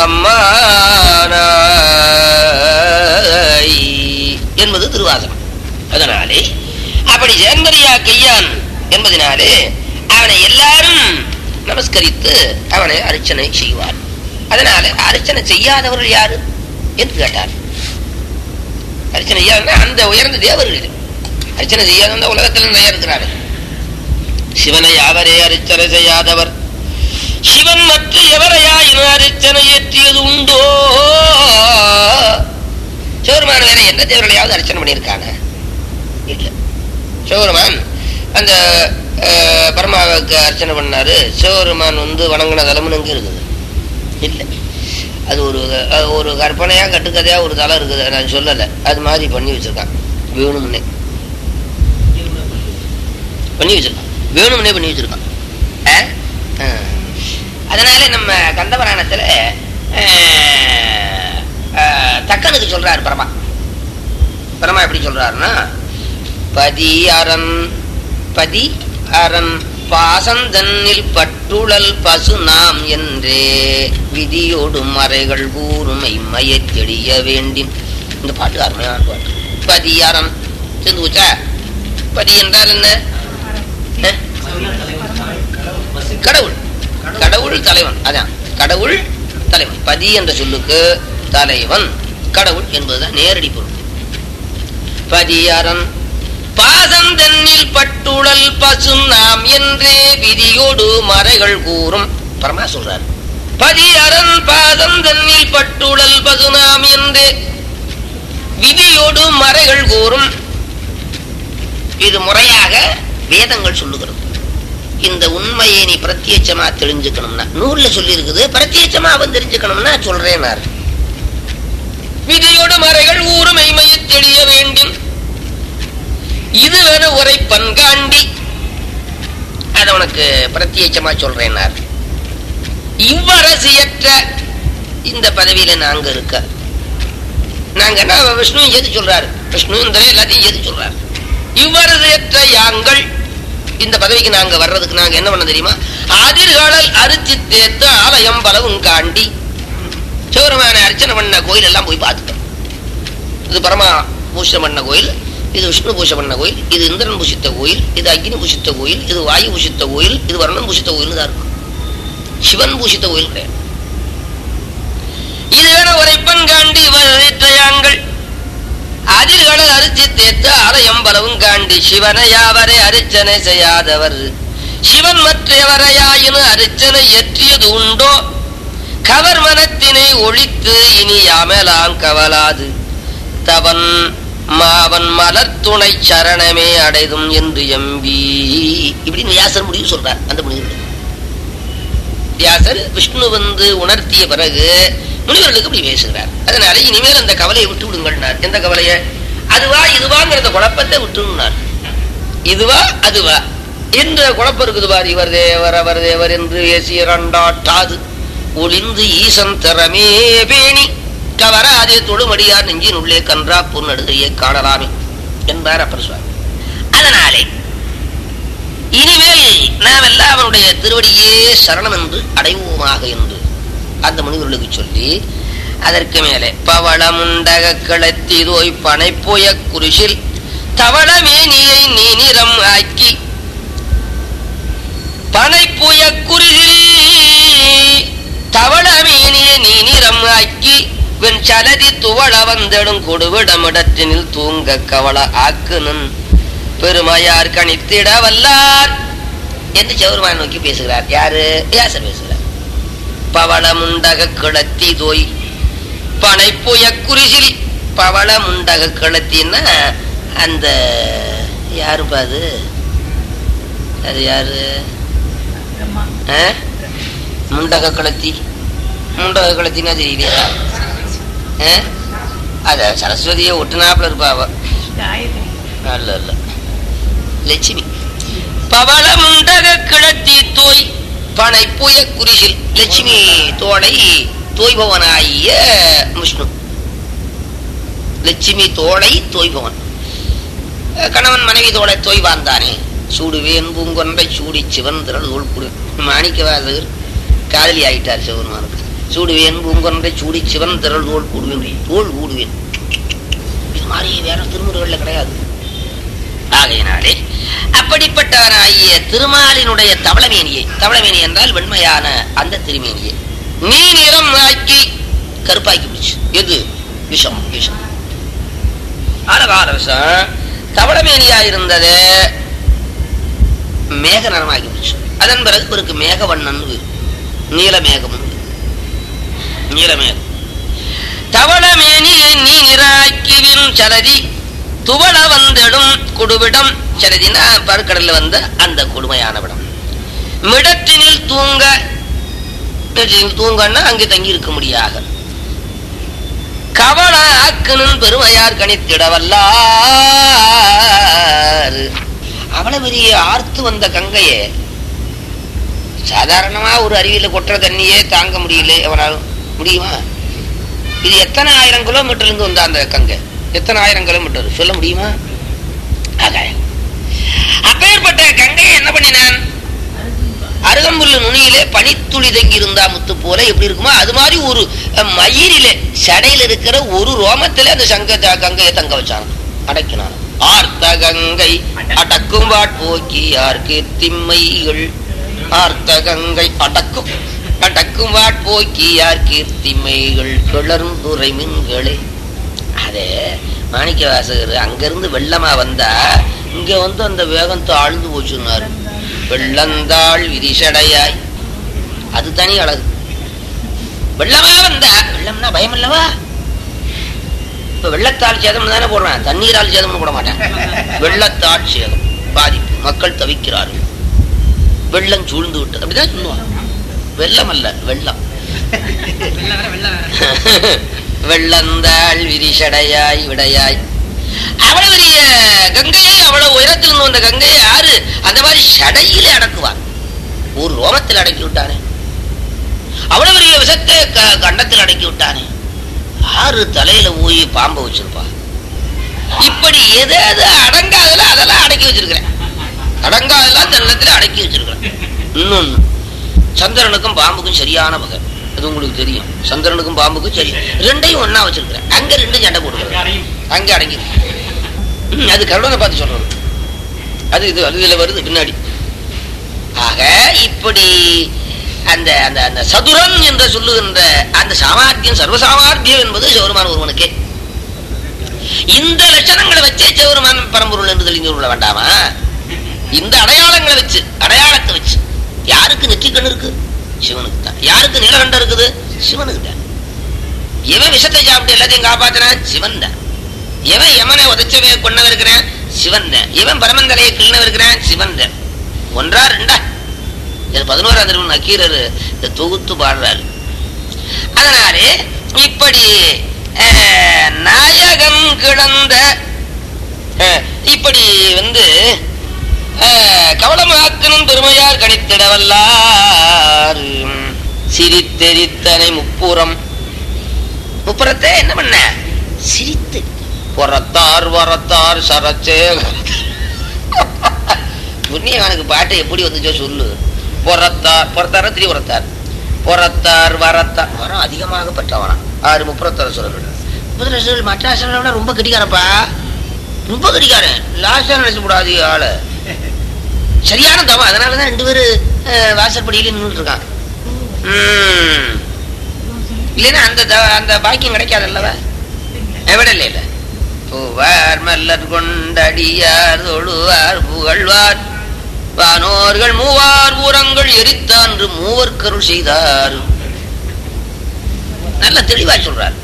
அம்மானாய் என்பது திருவாசகம் அதனாலே அப்படி சேர்ந்தறியா கையான் என்பதனாலே அவனை எல்லாரும் நமஸ்கரித்து அவனை அர்ச்சனை செய்வார் அதனால அர்ச்சனை செய்யாதவர்கள் யாரு என்று கேட்டார் அர்ச்சனை செய்யாத அந்த உயர்ந்த தேவர்கள் அர்ச்சனை செய்யாத அந்த உலகத்தில் நிறைய இருக்கிறார்கள் சிவனை யாவரே அர்ச்சனை செய்யாதவர் சிவன் மற்ற எவரையாயினும் அர்ச்சனை ஏற்றியது உண்டோ சிவருமான வேற எந்த தேவர்களையாவது அர்ச்சனை பண்ணியிருக்காங்க இல்ல சிவருமான் அந்த அஹ், பரமாவுக்கு அர்ச்சனை பண்ணாரு சிவருமான் வந்து வணங்கின தலம்னு எங்க இருக்குது இல்லை அது ஒரு அது ஒரு கற்பனையா கட்டுக்கதையா ஒரு தலம் இருக்குது நான் சொல்லலை அது மாதிரி பண்ணி வச்சிருக்கான் வேணும்னே பண்ணி வச்சிருக்கான் வேணும்னே பண்ணி வச்சிருக்கான் ஆ? ஆ. அதனால நம்ம கந்தபுராணத்துல அஹ், அஹ், தக்கனுக்கு சொல்றாரு பரமா பரமா எப்படி சொல்றாருன்னா பதி அரண் பதி அரண் பாசந்தன்னில் பட்டுழல் பசு நாம் என்றே விதியோடு மறைகள் கூறுமை மையத் தெளிய வேண்டின் இந்த பாட்டு அருமையான பாட்டு பதி அரண் சேர்ந்து போச்சா பதி என்றால் என்ன அஹ்? கடவுள் கடவுள் தலைவன் அதான் கடவுள் தலைவன் பதி என்ற சொல்லுக்கு தலைவன் கடவுள் என்பதுதான் நேரடி பொருள் பதியரன் பாதந்தன்னில் பட்டுழல் பசும் நாம் என்றே விதியோடு மறைகள் கூறும் பரமா சொல்றார் பதி அரண் பாதம் தன்னில் பட்டுழல் பசுநாம் என்றே விதியோடு மறைகள் கூறும் இது முறையாக வேதங்கள் சொல்லுகிறது இந்த உண்மையை நீ பிரத்யட்சமா தெரிஞ்சுக்கணும்னா நூல்ல சொல்லி இருக்குது பிரத்யட்சமா அவன் தெரிஞ்சுக்கணும்னா சொல்றேன் நான் விதியோடு மறைகள் ஊரும் மெய்மையை தெளிய வேண்டும் இதுவென உரை பன்காண்டி அத உனக்கு பிரத்யட்சமா சொல்றேன் நான் இவ்வரசியற்ற இந்த பதவியில நாங்க இருக்க நாங்க என்ன விஷ்ணு எது சொல்றாரு விஷ்ணு இந்த எல்லாத்தையும் எது சொல்றாரு இவ்வரசியற்ற யாங்கள் இந்த பதவிக்கு நாங்க வர்றதுக்கு நாங்க என்ன பண்ண தெரியுமா அதிர்காலல் அரிசி தேர்த்து ஆலயம் பலவும் காண்டி சிவருமான அர்ச்சனை பண்ண கோயில் எல்லாம் போய் பார்த்துட்டோம் இது பரமா பூஷை பண்ண கோயில் இது விஷ்ணு பூஷை பண்ண கோயில் இது இந்திரன் பூஷித்த கோயில் இது அக்னி பூஷித்த கோயில் இது வாயு பூஷித்த கோயில் இது வர்ணன் பூஷித்த கோயில் தான் இருக்கும் சிவன் பூஷித்த கோயில் கிடையாது இது வேற உரைப்பன் காண்டி இவற்றையாங்கள் அதிர்கடல் அரிசி தேத்து ஆலயம் பலவும் காண்டி சிவனை யாவரை அரிச்சனை செய்யாதவர் சிவன் மற்றவரையாயினு அரிச்சனை எற்றியது உண்டோ கவர் மனத்தினை ஒழித்து இனி அமலாம் கவலாது தவன் மாவன் மலர் துணை சரணமே அடைதும் என்று எம்பி இப்படின்னு வியாசர் முடிவு சொல்றார் அந்த முடிவு வியாசர் விஷ்ணு வந்து உணர்த்திய பிறகு முனிவர்களுக்கு இப்படி பேசுகிறார் அதனால இனிமேல் அந்த கவலையை விட்டு விடுங்கள்னார் எந்த கவலைய அதுவா இதுவாங்கிறத குழப்பத்தை விட்டுனார் இதுவா அதுவா என்ற குழப்பம் இருக்குது பார் இவர் தேவர் அவர் தேவர் என்று ஏசியரண்டாட்டாது ஒளிந்து ஈசன் திறமே பேணி கவராதே தொழுமடியார் நெஞ்சின் உள்ளே கன்றா பொன்னடுகையை காணலாமே என்பார் அப்பர் சுவாமி அதனாலே இனிமேல் நாம் எல்லாம் அவனுடைய திருவடியே சரணம் என்று அடைவோமாக என்று அந்த முனிவர்களுக்கு சொல்லி அதற்கு மேலே பவளமுண்டக கிளத்தி தோய் பனைப்புய குரிசில் தவளமேனியை நீ நிறம் ஆக்கி பனைப்புய குரிசில் தவளமேனியை நீ நிறம் ஆக்கி வெண் சலதி துவள வந்தெடும் கொடுவிடமிடத்தினில் தூங்க கவள ஆக்குனன் பெருமையார் கணித்திட வல்லார் என்று சௌர்மான் நோக்கி பேசுகிறார் யாரு யாசர் பேசுகிறார் பவள முண்டக கிளத்தி தோய் பனைப்புய குரிசில் பவள முண்டக கிளத்தின்னா அந்த யாருப்பா அது அது யாரு ஆ? முண்டக கிளத்தி முண்டக கிளத்தினா தெரியலையா ஆ? அத சரஸ்வதியை ஒட்டுனாப்புல இருப்பா அவ அல்ல அல்ல லட்சுமி பவள முண்டக கிளத்தி தோய் பனை புய குரிசில் லட்சுமி தோடை தோய்பவனாகிய விஷ்ணு லட்சுமி தோடை தோய்பவன் அஹ் கணவன் மனைவி தோடை தோய்வான் தானே சூடுவேன் பூங்கொன்றை சூடி சிவந்திரல் உள்புடு மாணிக்கவாசகர் காதலி ஆயிட்டார் சிவபெருமானுக்கு சூடுவேன் பூங்கொன்றை சூடி சிவந்திரல் தோல் கூடுவேன் தோல் கூடுவேன் இது மாதிரி வேற திருமுறைகள்ல கிடையாது ஆகையினாலே அப்படிப்பட்டவனாகிய திருமாலினுடைய தவளமேனியை தவளமேனி என்றால் வெண்மையான அந்த திருமேனியை நீ நிறம் ஆக்கி கருப்பாக்கி பிடிச்சு எது விஷம் விஷம் ஆலகால விஷம் தவளமேனியா இருந்தது மேக நிறமாகி பிடிச்சு அதன் பிறகு இவருக்கு மேகவண்ணன் நீலமேகம் நீலமேகம் தவளமேனியை நீ நிறாக்கிவின் சலதி துவள வந்தெடும் கொடுவிடம் சரதினா பருக்கடல்ல வந்த அந்த கொடுமையான விடம் மிடத்தினில் தூங்க மிடத்தினில் தூங்கன்னா அங்கு தங்கி இருக்க முடியாக கவள ஆக்கனும் பெருமையார் கணித்திடவல்லார் அவ்வளவு பெரிய ஆர்த்து வந்த கங்கையே சாதாரணமா ஒரு அருவியில கொட்டுற தண்ணியே தாங்க முடியல எவனாலும் முடியுமா இது எத்தனை ஆயிரம் கிலோமீட்டர்ல இருந்து வந்த அந்த கங்கை எத்தனை ஆயிரம் கிலோமீட்டர் சொல்ல முடியுமா ஆகாயம் அப்பேற்பட்ட கங்கையை என்ன பண்ணினான் அருகம்புல்லு நுனியிலே பனித்துளி தங்கி இருந்தா முத்து போல எப்படி இருக்குமோ அது மாதிரி ஒரு அஹ், மயிரிலே சடையில இருக்கிற ஒரு ரோமத்திலே அந்த சங்க த- கங்கையை தங்க வச்சான் அடக்கினான் ஆர்த்த கங்கை அடக்கும் வாட்போக்கி யாருக்கு திம்மைகள் ஆர்த்த கங்கை அடக்கும் அடக்கும் வாட்போக்கி யார் கீர்த்திமைகள் கிளர்ந்துரை மீன்களே அதே மாணிக்க வாசகர் அங்கிருந்து வெள்ளமா வந்தா இங்க வந்து அந்த வேகம் தாழ்ந்து போச்சுன்னாரு வெள்ளந்தாள் விரிசடையாய் அது தனி அழகு வெள்ளமா வந்தா வெள்ளம்னா பயம் அல்லவா இப்ப வெள்ளத்தால் சேதம் தானே போடுறேன் தண்ணீரால் சேதம் போட மாட்டேன் வெள்ளத்தால் சேதம் பாதிப்பு மக்கள் தவிக்கிறார்கள் வெள்ளம் சூழ்ந்து விட்டது அப்படிதான் சொல்லுவாங்க வெள்ளம் அல்ல வெள்ளம் வெள்ளந்தாள் விரிசடையாய் விடையாய் அவ்வளவு பெரிய கங்கையை அவ்வளவு உயரத்தில் இருந்து வந்த கங்கையை யாரு அந்த மாதிரி சடையிலே அடக்குவார் ஒரு ரோமத்தில் அடக்கி விட்டானே அவ்வளவு பெரிய விஷத்தை க- கண்டத்தில் அடக்கி விட்டானே ஆறு தலையில போய் பாம்பை வச்சிருப்பா இப்படி எது எது அடங்காதல அதெல்லாம் அடக்கி வச்சிருக்கிறேன் அடங்காதெல்லாம் தன்னத்துல அடக்கி வச்சிருக்கிறேன் இன்னொன்னு சந்திரனுக்கும் பாம்புக்கும் சரியான பகை அது உங்களுக்கு தெரியும் சந்திரனுக்கும் பாம்புக்கும் சரி ரெண்டையும் ஒண்ணா வச்சிருக்கிறேன் அங்க ரெண்டு சண்டை போடுறேன் அங்க அடங்கி ம், அது கருடனை பார்த்து சொல்றது அது இது அது இதுல வருது பின்னாடி ஆக இப்படி அந்த அந்த அந்த சதுரன் என்று சொல்லுகின்ற அந்த சாமார்த்தியம் சர்வசாமார்த்தியம் என்பது சிவருமான ஒருவனுக்கே இந்த லட்சணங்களை வச்சே சிவருமான் பரம்பொருள் என்று தெரிந்து கொள்ள வேண்டாமா இந்த அடையாளங்களை வச்சு அடையாளத்தை வச்சு யாருக்கு நெற்றிக்கண் இருக்கு சிவனுக்கு தான் யாருக்கு நீலகண்டம் இருக்குது சிவனுக்கு தான் எவன் விஷத்தை சாப்பிட்டு எல்லாத்தையும் காப்பாத்தினான் சிவன் தான் எவன் யமனை உதச்சவே கொண்டவன் இருக்கிறான் சிவன் தான் எவன் பரமந்தலையை கிள்ளனவன் இருக்கிறான் சிவன் தான் ஒன்றா ரெண்டா இது பதினோராம் திருமணம் நக்கீரர் இந்த தொகுத்து பாடுறாரு அதனாலே இப்படி அஹ், நாயகன் கிடந்த அஹ், இப்படி வந்து அஹ், கவலமாக்கணும் பெருமையார் கணித்திடவல்லார் சிரித்தெரித்தனை முப்புறம் முப்புறத்தை என்ன பண்ண சிரித்து புறத்தார் வரத்தார் சரச்சே புண்ணியவனுக்கு பாட்டு எப்படி வந்துச்சோ சொல்லு புறத்தார் புறத்தார திரி புறத்தார் புறத்தார் வரத்தார் வரம் அதிகமாக பெற்றவனா ஆறு முப்புறத்தார் சொல்லுங்கள் முப்பது மற்ற ஆசிரியரை விட ரொம்ப கட்டிக்காரப்பா ரொம்ப கட்டிக்காரன் லாஸ்டா நினைச்சு கூடாது ஆளு சரியான தவம் அதனாலதான் ரெண்டு பேரு அஹ், வாசற்படியில நின்றுட்டு இருக்கான் உம். இல்லைன்னா அந்த த- அந்த பாக்கியம் கிடைக்காதல்லவா எവിടെ இல்லை இல்ல பூவார் மல்லர் கொண்டடியார் தொழுவார் புகழ்வார் வானோர்கள் மூவார் ஊரங்கள் எரித்தான்று மூவர் கருள் செய்தார் நல்ல தெளிவா சொல்றார்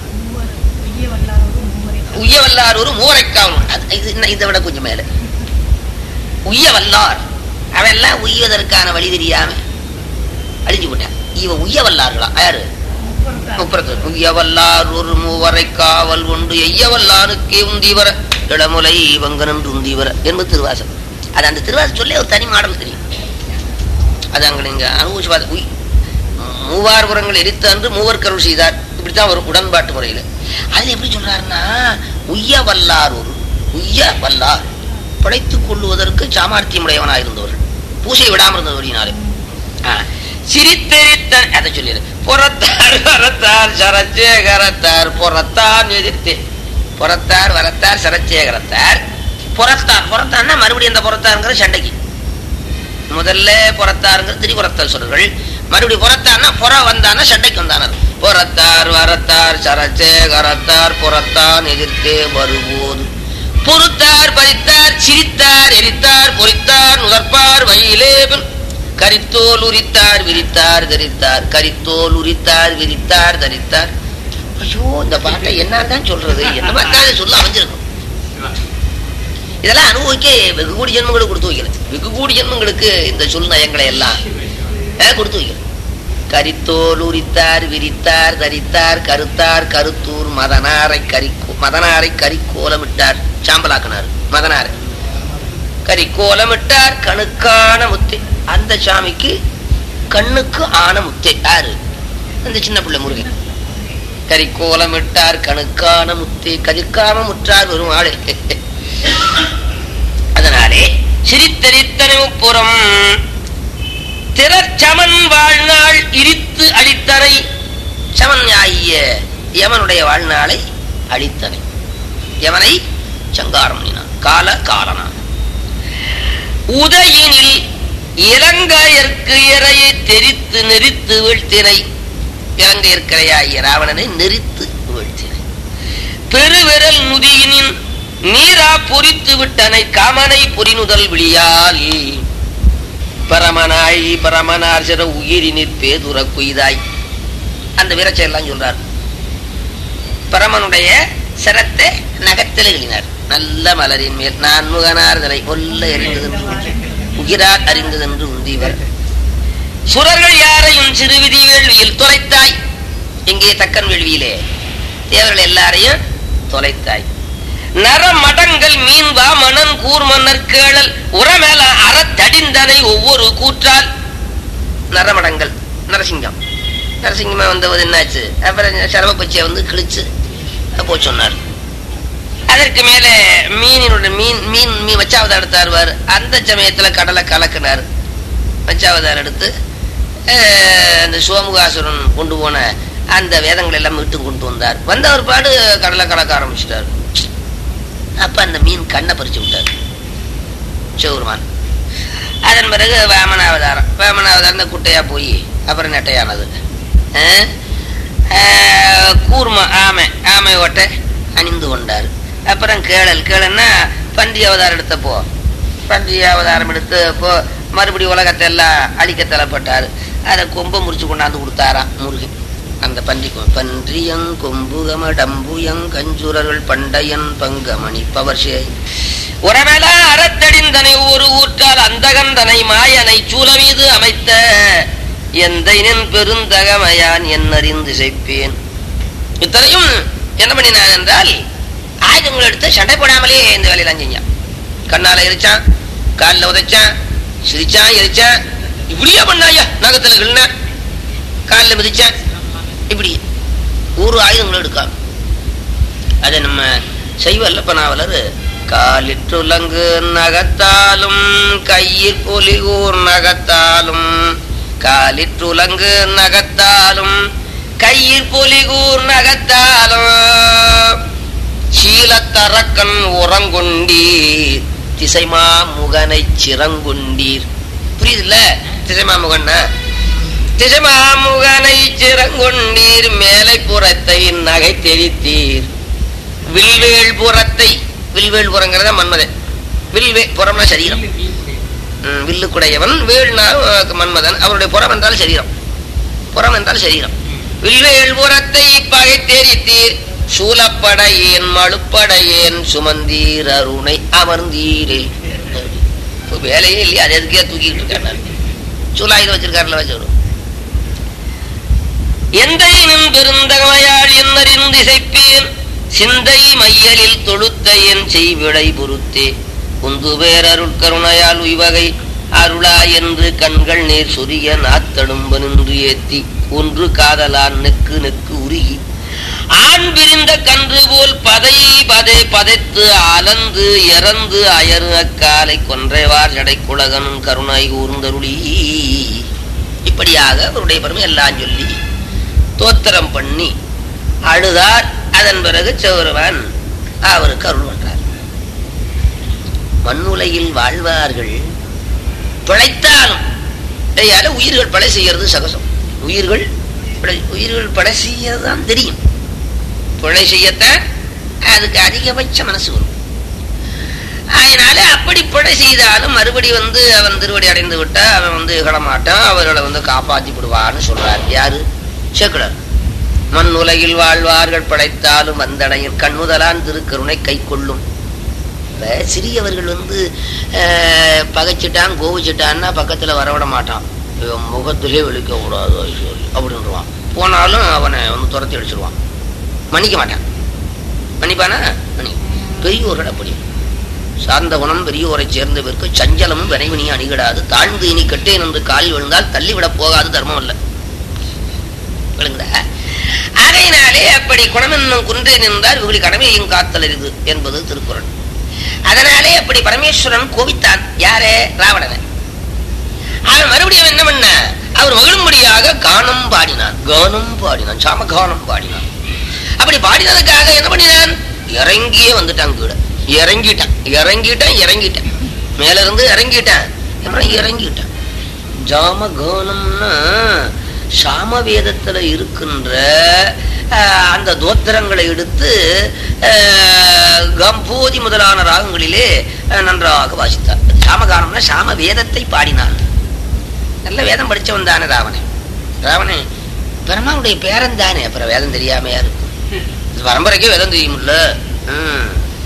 உய்ய வல்லார் ஒரு மூவரைக்காவல் அது இது இன்னும் இதை விட கொஞ்சம் மேல உய்ய வல்லார் அவன் எல்லாம் உய்வதற்கான வழி தெரியாம அழிஞ்சு போட்டான் இவன் உய்ய வல்லார்களாம் யாரு முப்புறத்து உய்யவல்லார் ஒரு மூவரை காவல் உண்டு எய்யவல்லானுக்கே உந்திவர இளமுலை வங்கனன் உந்திவர என்பது திருவாசகம் அது அந்த திருவாசகம் சொல்லி ஒரு தனி மாடல் தெரியும் அது அங்க நீங்க அனுபவிச்சு பார்த்து உய் மூவார் புறங்கள் எரித்து அன்று மூவர் கருள் செய்தார் இப்படித்தான் ஒரு உடன்பாட்டு முறையில அதுல எப்படி சொல்றாருன்னா உய்ய வல்லார் ஒரு உய்ய வல்லார் படைத்துக் கொள்ளுவதற்கு சாமர்த்தியம் உடையவனாயிருந்தவர்கள் பூசை விடாமல் இருந்தவரினாலே சிரித்தெரித்த அதை சொல்லிடு புறத்தார் வரத்தார் சரச்சேகரத்தார் புறத்தான் எதிர்த்து புறத்தார் வரத்தார் சரச்சேகரத்தார் புறத்தார் புறத்தான்னா மறுபடியும் அந்த புறத்தாருங்கிற சண்டைக்கு முதல்ல புறத்தாருங்கிற திரிபுறத்தார் சொல்றீர்கள் மறுபடியும் புறத்தான்னா புற வந்தானா சண்டைக்கு வந்தானர் புறத்தார் வரத்தார் சரச்சேகரத்தார் புறத்தான் எதிர்த்தே வருவோது பொறுத்தார் பறித்தார் சிரித்தார் எரித்தார் பொறித்தார் நுதற்பார் வயிலே பின் கரித்தோல் உரித்தார் விரித்தார் தரித்தார் கரித்தோல் உரித்தார் விரித்தார் தரித்தார் ஐயோ இந்த பாட்டை என்னதான் சொல்றது என்ன மாதிரி சொல்ல அமைஞ்சிருக்கும் இதெல்லாம் அனுபவிக்க வெகு கூடி ஜென்மங்களுக்கு கொடுத்து வைக்கல வெகு கூடி ஜென்மங்களுக்கு இந்த சொல் நயங்களை எல்லாம் அஹ், கொடுத்து வைக்கல கரித்தோல் உரித்தார் விரித்தார் தரித்தார் கருத்தார் கருத்தூர் மதனாரை கரிக்கோ மதனாரை கரிக்கோலமிட்டார் சாம்பலாக்கினார் மதனாரை கரிக்கோலமிட்டார் கணுக்கான முத்தை அந்த சாமிக்கு கண்ணுக்கு ஆன முத்தை யாரு அந்த சின்ன பிள்ளை முருகன் கரிக்கோலமிட்டார் கணுக்கான முத்தை கதிர்க்காம முற்றார் வரும் ஆளே அதனாலே சிரித்தரித்தனை புறம் திறச்சமன் வாழ்நாள் இரித்து அழித்தனை சமன் ஆகிய யமனுடைய வாழ்நாளை அழித்தனை யமனை சங்காரம் பண்ணினான் கால காலனான் உதயினில் இலங்கையற்கு இறையை தெரித்து நெறித்து வீழ்த்தினை இலங்கையற்கரையாகிய ராவணனை நெறித்து வீழ்த்தினை பெருவிரல் முதியினின் நீரா பொறித்து விட்டனை காமனை பொறினுதல் விழியால் பரமனாய் பரமனார் சிற உயிரினிற் பேதுர குய்தாய் அந்த வீரச்செயலாம் சொல்றார் பரமனுடைய சிரத்தை நகத்தில் எழுதினார் நல்ல மலரின் மேல் நான் முகனார்தலை கொல்ல எறிந்ததென்று உகிரார் அறிந்ததென்று உந்திவர் சுரர்கள் யாரையும் சிறுவிதி வேள்வியில் தொலைத்தாய் இங்கே தக்கன் வேள்வியிலே தேவர்கள் எல்லாரையும் தொலைத்தாய் நரமடங்கள் மீன் வா மணன் கூர் மன்னர் கேளல் உரமேல அறத்தடிந்தனை ஒவ்வொரு கூற்றால் நரமடங்கள் நரசிங்கம் நரசிங்கமா வந்தவது என்னாச்சு அப்புறம் சரமப்பச்சியை வந்து கிழிச்சு போ சொன்னார் அதற்கு மேல மீனினுடைய மீன் மீன் மீன் வச்சாவதார் எடுத்தாருவார் அந்த சமயத்துல கடலை கலக்கினார் வச்சாவதார் எடுத்து அஹ், அந்த சோமுகாசுரன் கொண்டு போன அந்த வேதங்கள் எல்லாம் மீட்டு கொண்டு வந்தார் வந்த ஒரு பாடு கடலை கலக்க ஆரம்பிச்சிட்டார் அப்ப அந்த மீன் கண்ணை பறிச்சு விட்டார் சிவருமான் அதன் பிறகு வாமனாவதாரம் வாமனாவதாரம் இந்த குட்டையா போய் அப்புறம் நெட்டையானது அஹ், அஹ், கூர்ம ஆமை ஆமை ஓட்டை அணிந்து கொண்டார் அப்புறம் கேளல் கேளன்னா பன்றி அவதாரம் எடுத்தப்போ பன்றி அவதாரம் எடுத்து இப்போ மறுபடி உலகத்தை எல்லாம் அழிக்க தலைப்பட்டார் அதை கொம்பை முறிச்சு கொண்டாந்து கொடுத்தாராம் முருகன் அந்த பன்றி கொ- பன்றியங் கொம்புகமடம்புயங் கஞ்சுரர்கள் பண்டையன் பங்கமணி பவர்ஷே உறமெல அறத்தடிந்தனை ஒரு ஊற்றால் அந்தகந்தனை மாயனை சூலமீது அமைத்த எந்தைனின் பெருந்தகமையான் என்னறிந்து செய்ப்பேன் இத்தனையும் என்ன பண்ணினான் என்றால் ஆயுதங்கள் எடுத்து சண்டை போடாமலே இந்த வேலையெல்லாம் செஞ்சான் கண்ணால எரிச்சான் காலில் உதைச்சான் சிரிச்சான் எரிச்சான் இப்படியே பண்ணாயா நகத்துல கிள்னா காலில் மிதிச்சான் இப்படி ஒரு ஆயுதங்களும் எடுக்காம அதை நம்ம செய்வல்ல நாவலர் காலிற்றுலங்கு நகத்தாலும் கையில் பொலிகூர் நகத்தாலும் காலிற்றுலங்கு நகத்தாலும் கையில் பொலிகூர் நகத்தாலும் சீலத்தரக்கன் உறங்கொண்டீர் திசைமா முகனை சிறங்கொண்டீர் புரியுதுல்ல திசைமா முகன்னா திசைமாமுகனை சிறங்கொண்டீர் மேலை புறத்தை நகை தெரித்தீர் வில்வேல் புறத்தை வில்வேல் புறங்கிறத மன்மதன் வில்வே புறம்னா சரீரம் ம், வில்லுக்குடையவன் வேல்னா அஹ், மன்மதன் அவருடைய புறம் என்றால் சரீரம் புறம் என்றால் சரீரம் வில்வேல் புறத்தை பகை தெரித்தீர் சூலப்படையேன் மழுப்படையேன் சுமந்தீர் அருணை அமர்ந்தீரே இப்ப வேலையே இல்லையா அது எதுக்கே தூக்கிட்டு இருக்காரு சூலாயுதம் வச்சிருக்காருல வச்சு எந்தையினும் பெருந்தகமையாள் என்னறிந்து இசைப்பேன் சிந்தை மையலில் தொழுத்த என் செய்விடை பொறுத்தே உந்து பேரருள் கருணையால் உய்வகை அருளா என்று கண்கள் நீர் சொரிய நாத்தடும்ப நின்று ஏத்தி ஒன்று காதலான் நெக்கு நெக்கு உருகி ஆண் பிரிந்த கன்று போல் பதை பதை பதைத்து அலந்து இறந்து அயரு அக்காலை கொன்றைவார் ஜடை குலகனும் கருணை கூர்ந்தருளி இப்படியாக அவருடைய பெருமை எல்லாம் சொல்லி தோத்திரம் பண்ணி அழுதார் அதன் பிறகு செவருவன் அவருக்கு அருள் பண்றார் மண்ணுலையில் வாழ்வார்கள் பிழைத்தாலும் ஐயால உயிர்கள் படை செய்யறது சகசம் உயிர்கள் பிழை- உயிர்கள் படை செய்யறதுதான் தெரியும் பிழை செய்யத்தான் அதுக்கு அதிகபட்ச மனசு வரும் அதனால அப்படி பிழை செய்தாலும் மறுபடி வந்து அவன் திருவடி அடைந்து விட்டா அவன் வந்து இகழமாட்டான் அவர்களை வந்து காப்பாத்தி விடுவான்னு சொல்றார் யாரு சேக்குலர் மண் உலகில் வாழ்வார்கள் படைத்தாலும் வந்தடையில் கண்ணுதலான் திருக்கருணை கை கொள்ளும் இப்ப சிறியவர்கள் வந்து அஹ், பகைச்சிட்டான் கோவிச்சிட்டான்னா பக்கத்துல வரவிட மாட்டான் இவன் முகத்திலே வெளிக்க கூடாது ஐஸ்வர்யா அப்படின்றான் போனாலும் அவனை வந்து துரத்தி அடிச்சிருவான் மன்னிக்க மாட்டான் மன்னிப்பானா மன்னி பெரியோர்கள் அப்படி சார்ந்த குணம் பெரியோரை சேர்ந்தவருக்கு சஞ்சலமும் வினைவினியும் அணிகிடாது தாழ்ந்து இனி கெட்டேன் என்று காலில் விழுந்தால் தள்ளிவிடப் போகாது தர்மம் அல்ல விளங்குதா அதையினாலே அப்படி குணம் என்னும் குன்றே நின்றார் இவர்களை கடமையையும் காத்தல் அரிது என்பது திருக்குறள் அதனாலே அப்படி பரமேஸ்வரன் கோபித்தான் யாரே ராவணனை அவன் மறுபடியும் என்ன பண்ண அவர் மகிழும்படியாக கானம் பாடினான் கானம் பாடினான் சாம கானம் பாடினான் அப்படி பாடினதுக்காக என்ன பண்ணினான் இறங்கியே வந்துட்டான் கீழே இறங்கிட்டான் இறங்கிட்டான் இறங்கிட்டான் மேல இருந்து இறங்கிட்டான் அப்புறம் இறங்கிட்டான் ஜாம கானம்னா சாமவேதத்துல இருக்கின்ற அஹ், அந்த தோத்திரங்களை எடுத்து அஹ், கம்போதி முதலான ராகங்களிலே அஹ், நன்றாக வாசித்தார் சாமகானம்னா சாம வேதத்தை பாடினான் நல்ல வேதம் படிச்சவன் தானே ராவணன் ராவணன் பெருமானுடைய பேரன் தானே அப்புறம் வேதம் தெரியாமையா இருக்கும் இது பரம்பரைக்கே வேதம் தெரியுமில்ல ம்.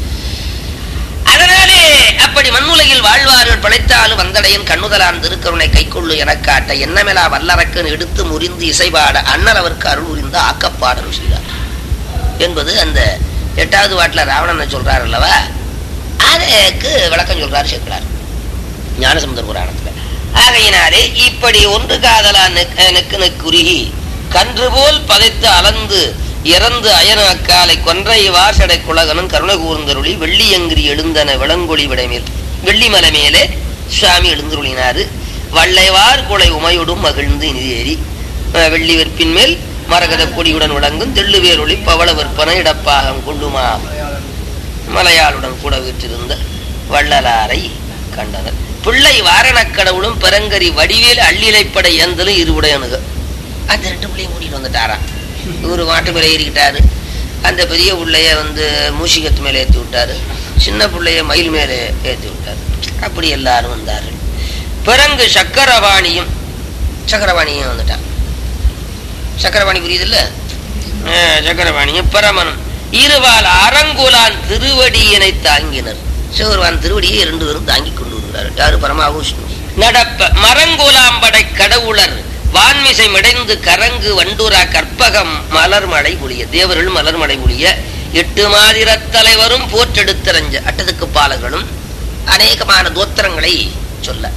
அதனாலே அப்படி மண்ணுலகில் வாழ்வார்கள் பிழைத்தாலும் வந்தடையன் கண்ணுதலான் திருக்கருணை கைக்கொள்ளு எனக் காட்ட எண்ணமெலா வல்லரக்கன் எடுத்து முறிந்து இசைபாட அண்ணல் அவருக்கு அருள் புரிந்து ஆக்கப்பாடல் செய்தார் என்பது அந்த எட்டாவது வாட்டில் ராவணன் சொல்றார் அல்லவா அதுக்கு விளக்கம் சொல்றாரு சேர்க்கிறார் ஞானசமுதர் புராணத்துல ஆகையினாலே இப்படி ஒன்று காதலா நெக்- நெக்கு நெக்குருகி கன்று போல் பதைத்து அளந்து இறந்து அயன அக்காலை கொன்றை வாசடை குலகனும் கருணை கூர்ந்தருளி வெள்ளியங்கிரி எழுந்தன விளங்கொளி விடைமேல் வெள்ளிமலை மேலே சுவாமி எழுந்துருளினாரு வள்ளைவார் குலை உமையுடும் மகிழ்ந்து நிதியேறி அஹ், வெள்ளி வெற்பின் மேல் மரகத கொடியுடன் விளங்கும் தெள்ளுவேரொளி பவள விற்பனை இடப்பாகம் கொண்டுமா மலையாளுடன் கூட வீற்றிருந்த வள்ளலாரை கண்டனர் பிள்ளை வாரணக் கடவுளும் பெரங்கரி வடிவேல் அள்ளிலைப்படை ஏந்தலும் இருவுடையனுக அந்த ரெண்டு பிள்ளையும் கூட்டிட்டு வந்துட்டாராம் இவரு மாட்டு மேலே ஏறிக்கிட்டாரு அந்த பெரிய பிள்ளைய வந்து மூஷிகத்து மேலே ஏற்றி விட்டாரு சின்ன பிள்ளைய மயில் மேலே ஏற்றி விட்டாரு அப்படி எல்லாரும் வந்தார்கள் பிறங்கு சக்கரவாணியும் சக்கரவாணியும் வந்துட்டான் சக்கரவாணி புரியுதுல்ல அஹ் சக்கரவாணியும் பரமனும் இருவால் அரங்குலான் திருவடியினை தாங்கினர் சிவருவான் திருவடியை இரண்டு பேரும் தாங்கிக் கொண்டு வருகிறார் யாரு பரமாவிஷ்ணு நடப்ப மரங்குலாம்படை கடவுளர் வான்மிசை மிடைந்து கரங்கு வண்டுரா கற்பகம் மலர் மழை புளிய தேவர்கள் மலர் மழை புளிய எட்டு மாதிரத் தலைவரும் போற்றெடுத்தரஞ்ச அட்டதுக்கு பாலர்களும் அநேகமான தோத்திரங்களை சொல்ல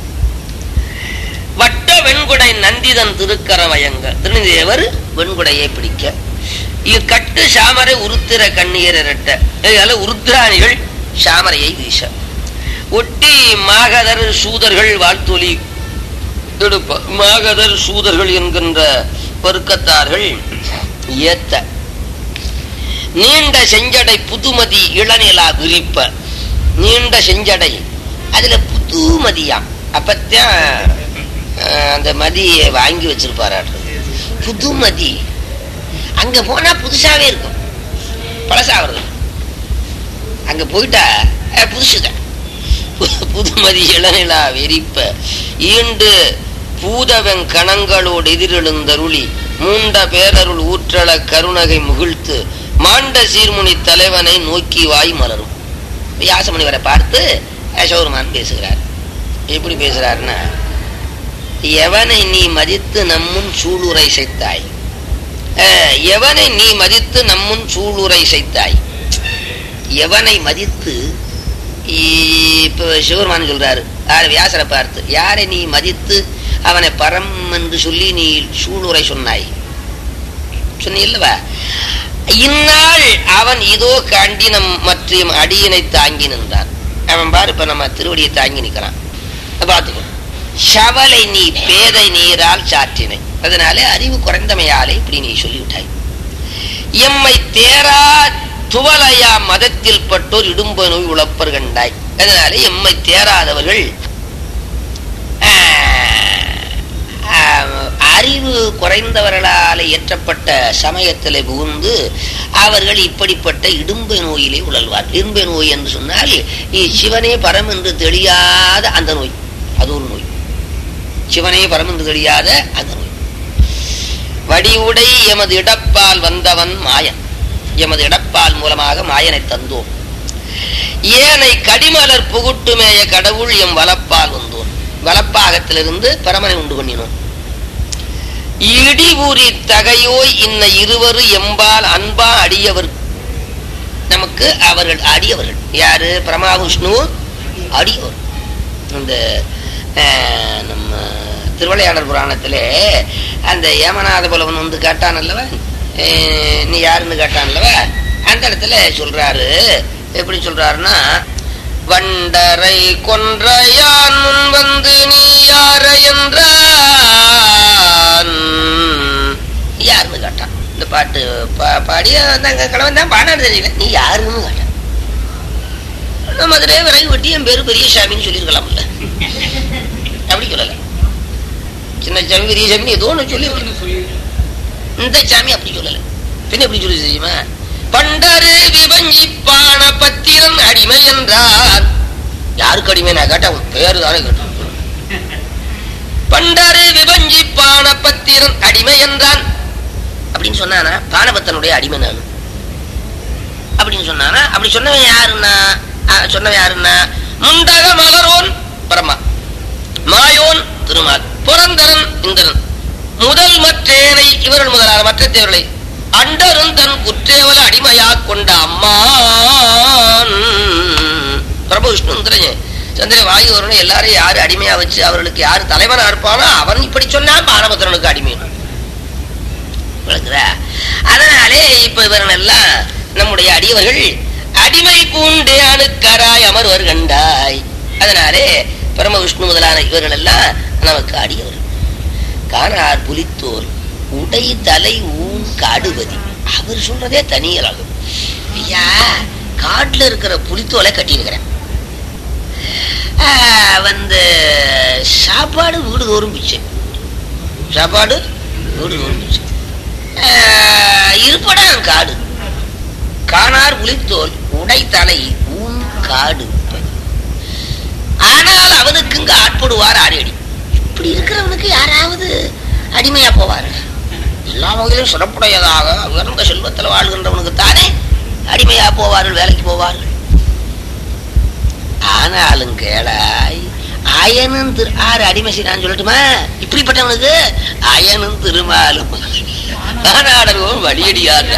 வட்ட வெண்குடை நந்திதன் திருக்கர வயங்க திருநெல்வேவர் வெண்குடையை பிடிக்க இக்கட்டு சாமரை உருத்திர கண்ணீர் இரட்ட இதனால உருத்திராணிகள் சாமரையை வீச ஒட்டி மாகதர் சூதர்கள் வாழ்த்தொலி எடுப்ப மாகதர் சூதர்கள் என்கின்ற பெருக்கத்தார்கள் ஏத்த நீண்ட செஞ்சடை புதுமதி இளநிலா விரிப்ப நீண்ட செஞ்சடை அதுல புதுமதியாம் அப்பத்தான் அஹ், அந்த மதியை வாங்கி வச்சிருப்பாராட்டு புதுமதி அங்க போனா புதுசாவே இருக்கும் பழசாகிறது அங்க போயிட்டா அஹ், புதுசுதான் பு- புதுமதி இளநிலா வெறிப்ப ஈண்டு பூதவன் கணங்களோடு எதிரெழுந்தருளி மூண்ட பேரருள் ஊற்றள கருணகை முகிழ்த்து மாண்ட சீர்முனி தலைவனை நோக்கி வாய் மலரும் வியாசமுனிவரை பார்த்து யசோருமான் பேசுகிறார் எப்படி பேசுறாருன்னா எவனை நீ மதித்து நம்முன் சூளுரை செய்தாய் அஹ், எவனை நீ மதித்து நம்முன் சூளுரை செய்தாய் எவனை மதித்து இ- இப்ப சிவருமான் சொல்றாரு யார் வியாசரை பார்த்து யாரை நீ மதித்து அவனை பரம் என்று சொல்லி நீ சூளுரை சொன்னாய் சொன்னீல்லவா இந்நாள் அவன் இதோ காண்டி நம் மற்றும் அடியினை தாங்கி நின்றான் அவன் பாரு இப்ப நம்ம திருவடியை தாங்கி நிற்கிறான் பார்த்துக்கோ ஷவலை நீ பேதை நீரால் சாற்றினை அதனாலே அறிவு குறைந்தமையாலே இப்படி நீ சொல்லிவிட்டாய் எம்மை தேரா துவலையா மதத்தில் பட்டோர் இடும்ப நோய் உழப்பர் கண்டாய் அதனாலே எம்மை தேராதவர்கள் ஆஹ், ஆஹ், அறிவு குறைந்தவர்களால் இயற்றப்பட்ட சமயத்திலே புகுந்து அவர்கள் இப்படிப்பட்ட இடும்பை நோயிலே உழல்வார் இடும்பை நோய் என்று சொன்னால் இ- சிவனே பரம் என்று தெரியாத அந்த நோய் அது ஒரு நோய் சிவனே பரம் என்று தெரியாத அந்த நோய் வடிவுடை எமது இடப்பால் வந்தவன் மாயன் எமது இடப்பால் மூலமாக மாயனை தந்தோம் ஏனை கடிமலர் புகுட்டுமேய கடவுள் எம் வலப்பால் வந்தோம் வலப்பாகத்திலிருந்து பரமனை உண்டு பண்ணினோம் இடிபுரி தகையோய் இன்ன இருவரு எம்பால் அன்பா அடியவர் நமக்கு அவர்கள் அடியவர்கள் யாரு பிரமா விஷ்ணு அடியவர் இந்த அஹ், நம்ம திருவிளையாடல் புராணத்திலே அந்த ஏமநாத புலவன் வந்து கேட்டான் அல்லவா அஹ், நீ யாருன்னு கேட்டான் அல்லவா அந்த இடத்துல சொல்றாரு எப்படி சொல்றாருன்னா வண்டரை கொன்றையான் முன் வந்து நீ யார என்றான் யாருன்னு கேட்டான் இந்த பாட்டு பா- பாடி அந்த கிழவன் தான் பாடாது தெரியல நீ யாருன்னு கேட்டான் நம்ம மதுரை விறகு வெட்டி என் பேரு பெரிய சாமின்னு சொல்லியிருக்கலாம்ல அப்படி சொல்லல சின்ன சாமி பெரிய சாமி ஏதோ ஒன்று சொல்லி இந்த சாமி அப்படி சொல்லல பின்ன எப்படி சொல்லி தெரியுமா பண்டரு விபஞ்சி பான பத்திரன் அடிமை என்றார் யாருக்கு அடிமை நான் கேட்டா உன் பேரு தானே கேட்டேன் பண்டரு விபஞ்சி பான பத்திரன் அடிமை என்றான் அப்படின்னு சொன்னானா பானபத்தனுடைய அடிமை நான் அப்படின்னு சொன்னானா அப்படி சொன்னவன் யாருன்னா அஹ், சொன்னவன் யாருன்னா முண்டக மலரோன் பரமா மாயோன் திருமால் புரந்தரன் இந்திரன் முதல் மற்றேனை இவர்கள் முதலான மற்ற தேவர்களை அண்டரும் தன் குற்றேவல அடிமையாக கொண்ட அம்மான் பிரபு விஷ்ணு இந்திரன் சந்திர வாயு வருணன் எல்லாரையும் யாரு அடிமையா வச்சு அவர்களுக்கு யாரு தலைவனா இருப்பானோ அவன் இப்படி சொன்னா பானபத்திரனுக்கு அடிமை விளக்குதா அதனாலே இப்ப இவர்கள் எல்லாம் நம்முடைய அடியவர்கள் அடிமை பூண்டு அணுக்கராய் அமர்வர் கண்டாய் அதனாலே பரம விஷ்ணு முதலான இவர்கள் எல்லாம் நமக்கு அடியவர்கள் காணார் புலித்தோல் உடை தலை ஊன் காடுவதி அவர் சொல்றதே தனியலாகும் ஐயா காட்டுல இருக்கிற புலித்தோலை கட்டியிருக்கிறேன் ஆஹ், வந்து சாப்பாடு வீடு தோறும் பிச்சை சாப்பாடு வீடு தோறும் பிச்சை ஆஹ், இருப்படம் காடு காணார் புலித்தோல் உடை தலை ஊன் காடு ஆனால் அவனுக்கு இங்கு ஆட்படுவார் ஆரியடி இப்படி இருக்கிறவனுக்கு யாராவது அடிமையா போவார் எல்லா வகையிலும் சிறப்புடையதாக உயர்ந்த செல்வத்தில் வாழ்கின்றவனுக்கு தானே அடிமையா போவார்கள் வேலைக்கு போவார்கள் ஆனாலும் கேளாய் அயனும் திரு ஆறு அடிமை செய்யறான்னு சொல்லட்டுமா இப்படிப்பட்டவனுக்கு அயனும் திருமாலும் ஆனாடரும் வழியடியார்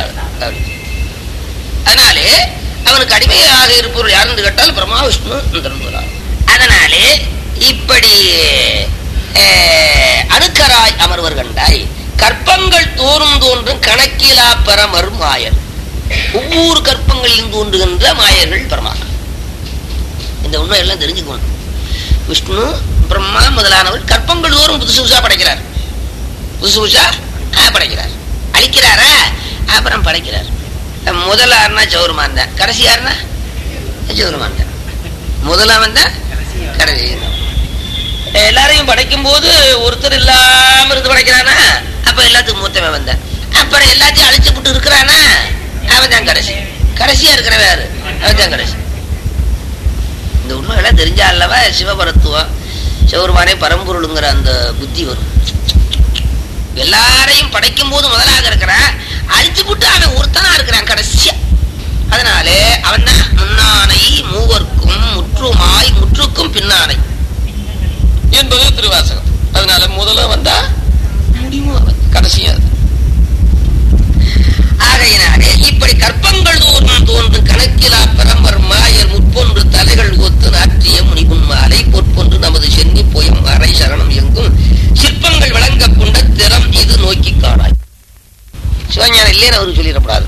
அதனாலே அவனுக்கு அடிமையாக இருப்பவர்கள் யாருன்னு கேட்டால் பிரமா விஷ்ணு இந்திரன் முதலானவர். அதனாலே இப்படி அஹ், அணுக்கராய் அமர்வர் கண்டாய் கற்பங்கள் தோறும் தோன்றும் கணக்கிலா பரமர் மாயர் ஒவ்வொரு கற்பங்களிலும் தோன்றுகின்ற மாயர்கள் பரமாக்கள் இந்த உண்மை எல்லாம் தெரிஞ்சுக்கணும் விஷ்ணு பிரம்மா முதலானவர் கற்பங்கள் தோறும் புதுசு புதுசா படைக்கிறார் புதுசு புதுசா ஆ, படைக்கிறார் அழிக்கிறாரா அப்புறம் படைக்கிறார் முதலாருனா சௌருமான் தான் கடைசி யாருன்னா சௌருமான் தான் முதலாமன் தான் கடைசி எல்லாரையும் படைக்கும் போது ஒருத்தர் இல்லாம இருந்து படைக்கிறானா அப்ப எல்லாத்துக்கும் மூத்தவன் வந்தான் அப்புறம் எல்லாத்தையும் அழிச்சு விட்டு இருக்கிறானா அவன் தான் கடைசி கடைசியா இருக்கிறவன் யாரு அவன் தான் கடைசி இந்த உண்மைகள்லாம் தெரிஞ்சா அல்லவா சிவபரத்துவம் சிவருமானே பரம்பொருளுங்கிற அந்த புத்தி வரும் எல்லாரையும் படைக்கும் போது முதலாக இருக்கிறான் அழிச்சு விட்டு அவன் ஒருத்தனா இருக்கிறான் கடைசியா அதனாலே அவன் தான் முன்னானை மூவர்க்கும் முற்றுமாய் முற்றுக்கும் பின்னானை என்பது திருவாசகம் அதனால முதல்ல வந்தா முடிவும் அவன் கடைசியா அது. ஆகையினாலே இப்படி கற்பங்கள் தோன்றும் தோன்றும் கணக்கிலா பரம்பர் மாயர் முற்பொன்று தலைகள் ஒத்து நாட்டிய முனிகுன் மாலை பொற்பொன்று நமது சென்னி போயம் அரை சரணம் எங்கும் சிற்பங்கள் விளங்க கொண்ட திறம் இது நோக்கி காணாய் சிவஞானம் இல்லைன்னு அவருக்கு சொல்லிடக்கூடாது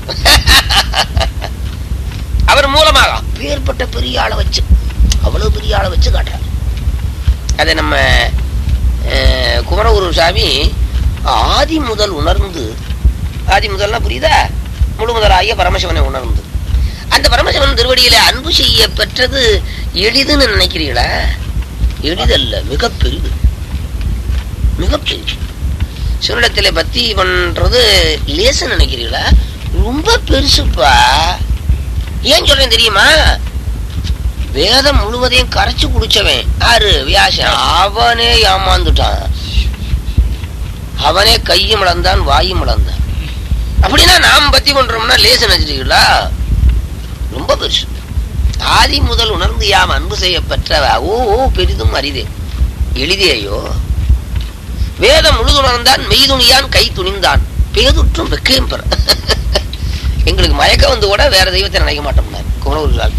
அவர் மூலமாக அப்பேற்பட்ட பெரிய ஆளை வச்சு அவ்வளவு பெரிய ஆளை வச்சு காட்டுறார் அதை நம்ம அஹ், குமரகுரு சாமி ஆதி முதல் உணர்ந்து ஆதி முதல்னா புரியுதா முழு முதலாகிய பரமசிவனை உணர்ந்து அந்த பரமசிவன் திருவடியில அன்பு செய்ய பெற்றது எளிதுன்னு நினைக்கிறீங்களா எளிதல்ல மிக பெரிது மிக பெரிது சிவனிடத்திலே பக்தி பண்றது லேசுன்னு நினைக்கிறீங்களா ரொம்ப பெருசுப்பா ஏன் சொல்றேன் தெரியுமா வேதம் முழுவதையும் கரைச்சு குடிச்சவன் யாரு வியாசன் அவனே ஏமாந்துட்டான் அவனே கையும் இழந்தான் வாயும் இழந்தான் அப்படின்னா நாம் பத்தி பண்றோம்னா லேசு நினைச்சிட்டீங்களா ரொம்ப பெருசு ஆதி முதல் உணர்ந்து யாம் அன்பு செய்ய பெற்றவ ஓ ஓ பெரிதும் அரிதே எளிதேயோ வேதம் முழுதுணர்ந்தான் மெய்துணியான் கை துணிந்தான் பேதுற்றும் வெக்கையும் பெற எங்களுக்கு மயக்கம் வந்து கூட வேற தெய்வத்தை நினைக்க மாட்டோம்னார் குமரகுருசாமி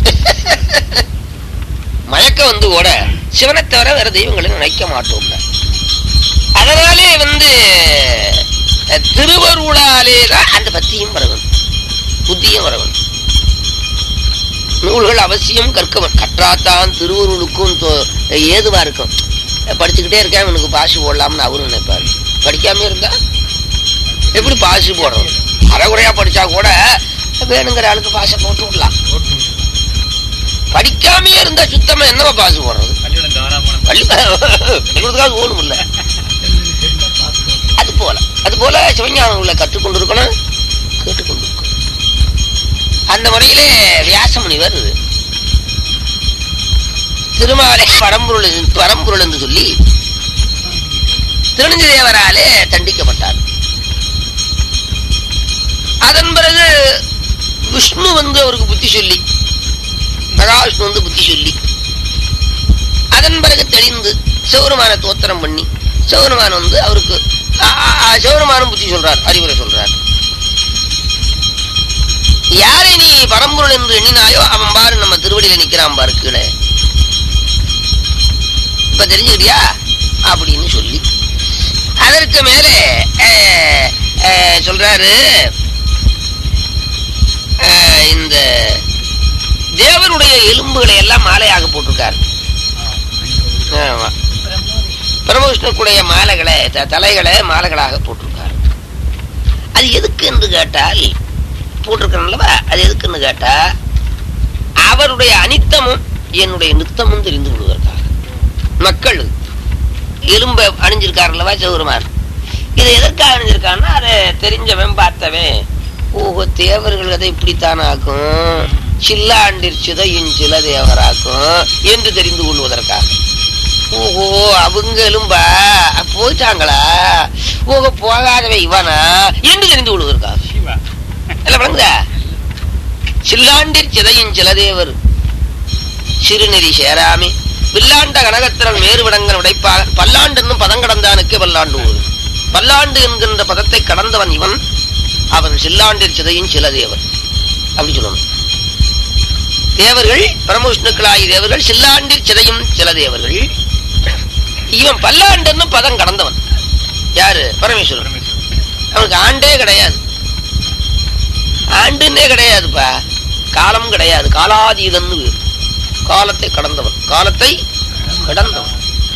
மயக்கம் வந்து கூட சிவனை தவிர வேற தெய்வங்களை நினைக்க மாட்டோம்னார் அதனாலே வந்து அஹ், திருவருளாலே தான் அந்த பக்தியும் வரவன் புத்தியும் வரவன் நூல்கள் அவசியம் கற்கவன் கற்றாத்தான் திருவருளுக்கும் தோ- ஏதுவா இருக்கும் படிச்சுக்கிட்டே இருக்கேன் இவனுக்கு பாசு போடலாம்னு அவரும் நினைப்பாரு படிக்காம இருந்தா எப்படி பாசு போடணும் அரைகுறையா படிச்சா கூட வேணுங்கிற ஆளுக்கு பாசை போட்டு விடலாம் படிக்காமயே இருந்தா சுத்தமா என்னவா பாசு போடுறது பள்ளி பள்ளிக்கூடத்துக்காக ஓடும் இல்ல அது போல அது போல சிவஞானம் உள்ள கற்றுக்கொண்டிருக்கணும் கேட்டுக்கொண்டிருக்கும் அந்த முறையிலே வியாச முனிவர் திருமாலை பரம்பொருள் பரம்பொருள் என்று சொல்லி திருநெஞ்சு தேவராலே தண்டிக்கப்பட்டார் அதன் பிறகு விஷ்ணு வந்து அவருக்கு புத்தி சொல்லி மகாவிஷ்ணு வந்து புத்தி சொல்லி அதன் பிறகு தெளிந்து சிவருமான தோத்திரம் பண்ணி சிவருமான் வந்து அவருக்கு ஆ- ஆ- ஆ, சிவருமானும் புத்தி சொல்றார் அறிவுரை சொல்றார் யாரை நீ பரம்பொருள் என்று எண்ணினாயோ அவன் பாரு நம்ம திருவடியில நிக்கிறான் பாரு கீழே இப்ப தெரிஞ்சுக்கிட்டியா அப்படின்னு சொல்லி அதற்கு மேலே அஹ், அஹ், சொல்றாரு அஹ், இந்த தேவனுடைய எலும்புகளை எல்லாம் மாலையாக போட்டிருக்காரு ஆமா. பிரம்மவிஷ்ணுக்குடைய மாலைகளை த- தலைகளை மாலைகளாக போட்டிருக்காரு அது எதுக்கு என்று கேட்டால் போட்டிருக்கிறல்லவா அது எதுக்குன்னு கேட்டா அவருடைய அனித்தமும் என்னுடைய நித்தமும் தெரிந்து கொள்வதற்காக மக்கள் எலும்ப அணிஞ்சிருக்காருல்லவா சிவருமான் இது எதற்காக அணிஞ்சிருக்கான்னா அதை தெரிஞ்சவன் பார்த்தவன் ஓஹோ தேவர்கள் அதை இப்படித்தானாக்கும் சில்லாண்டிற் சிதையும் சில தேவராக்கும் என்று தெரிந்து கொள்வதற்காக ஓஹோ அவங்க எலும்பா போயிட்டாங்களா ஓஹோ போகாதவை இவனா என்று தெரிந்து கொள்வதற்காக சிவா இல்ல விளங்குதா சில்லாண்டிற் சிதையும் சிலதேவர் சிறுநெறி சேராமி வில்லாண்ட கனகத்திரன் மேறுவிடங்கள் உடைப்பாக பல்லாண்டு என்னும் பதம் கடந்தானுக்கே பல்லாண்டு ஊரு பல்லாண்டு என்கின்ற பதத்தை கடந்தவன் இவன் அவன் சில்லாண்டிற் சிதையும் சிலதேவர் அப்படி சொல்லணும் தேவர்கள் பரமவிஷ்ணுக்களாகி தேவர்கள் சில்லாண்டிற் சிதையும் சில தேவர்கள் இவன் பல்லாண்டு என்னும் பதம் கடந்தவன் யாரு பரமேஸ்வரன் பரமேஸ்வரன் அவனுக்கு ஆண்டே கிடையாது ஆண்டுன்னே கிடையாதுப்பா காலம் கிடையாது காலாதீதன்னு பேரு. காலத்தை கடந்தவன் காலத்தை கடந்தவன்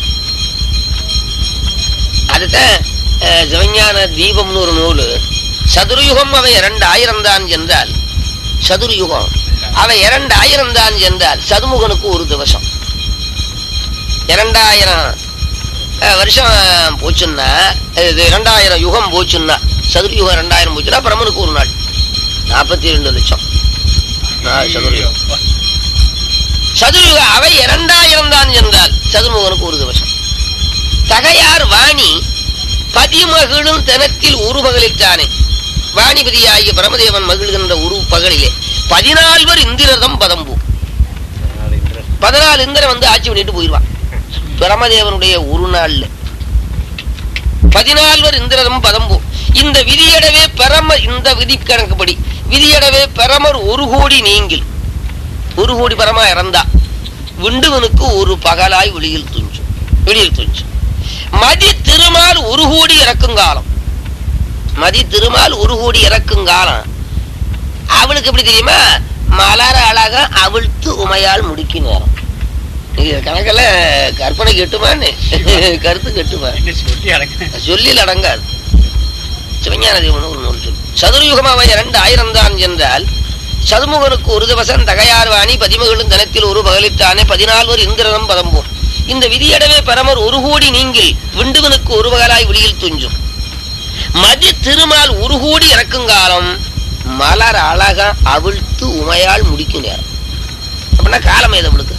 அதுதான் அஹ், சிவஞான தீபம்னு ஒரு நூல் சதுர்யுகம் அவை இரண்டாயிரம் தான் என்றால் சதுர்யுகம் அவை இரண்டாயிரம் தான் என்றால் சதுமுகனுக்கு ஒரு திவசம் இரண்டாயிரம் அஹ், வருஷம் போச்சுன்னா இது இரண்டாயிரம் யுகம் போச்சுன்னா சதுர்யுகம் ரெண்டாயிரம் போச்சுன்னா பிரமனுக்கு ஒரு நாள் நாற்பத்தி ரெண்டு லட்சம் நாள் சதுர்யுகம் சதுர்யுக அவை இரண்டாயிரம் தான் என்றால் சதுர்முகனுக்கு ஒரு திவசம் தகையார் வாணி பதிமகிழும் தினத்தில் ஒரு பகலிட்டானே வாணிபதியாகிய பரமதேவன் மகிழ்கின்ற ஒரு பகலிலே பதினால்வர் இந்திரதம் பதம்பு பதினாலு இந்திரன் வந்து ஆட்சி பண்ணிட்டு போயிடுவான் பிரமதேவனுடைய ஒரு நாள்ல பதினால்வர் இந்திரதம் பதம்பு இந்த விதியடவே பெரம இந்த விதி கணக்குப்படி விதியடவே பெரமர் ஒரு கோடி நீங்கில் ஒரு கோடி பரமா இறந்தா விண்டுவனுக்கு ஒரு பகலாய் வெளியில் துஞ்சும் வெளியில் துஞ்சும் மதி திருமால் ஒரு கோடி இறக்கும் காலம் மதி திருமால் ஒரு கோடி இறக்கும் காலம் அவளுக்கு எப்படி தெரியுமா மலர அழகா அவிழ்த்து உமையால் முடிக்கும் நேரம் இது கணக்கில் கற்பனை கெட்டுமான்னு கருத்து கெட்டுமா என்ன சொல்லி அடக்க சொல்லில் அடங்காது சிவஞான தேவன் ஒரு நூல் சொல் சதுர்யுகம் அவை இரண்டு ஆயிரம் தான் என்றால் சதுமுகனுக்கு ஒரு திவசம் தகையார் வாணி பதிமகளும் தனத்தில் ஒரு பகலித்தானே பதினால்வர் இந்திரனம் பதம்போம் இந்த விதியடவே பரமர் ஒரு கோடி நீங்கில் விண்டுவனுக்கு ஒரு பகலாய் வெளியில் துஞ்சும் மதி திருமால் ஒரு கோடி இறக்குங்காலம் மலர் அழகா அவிழ்த்து உமையால் முடிக்கும் நேரம் அப்படின்னா காலம் ஏது அவளுக்கு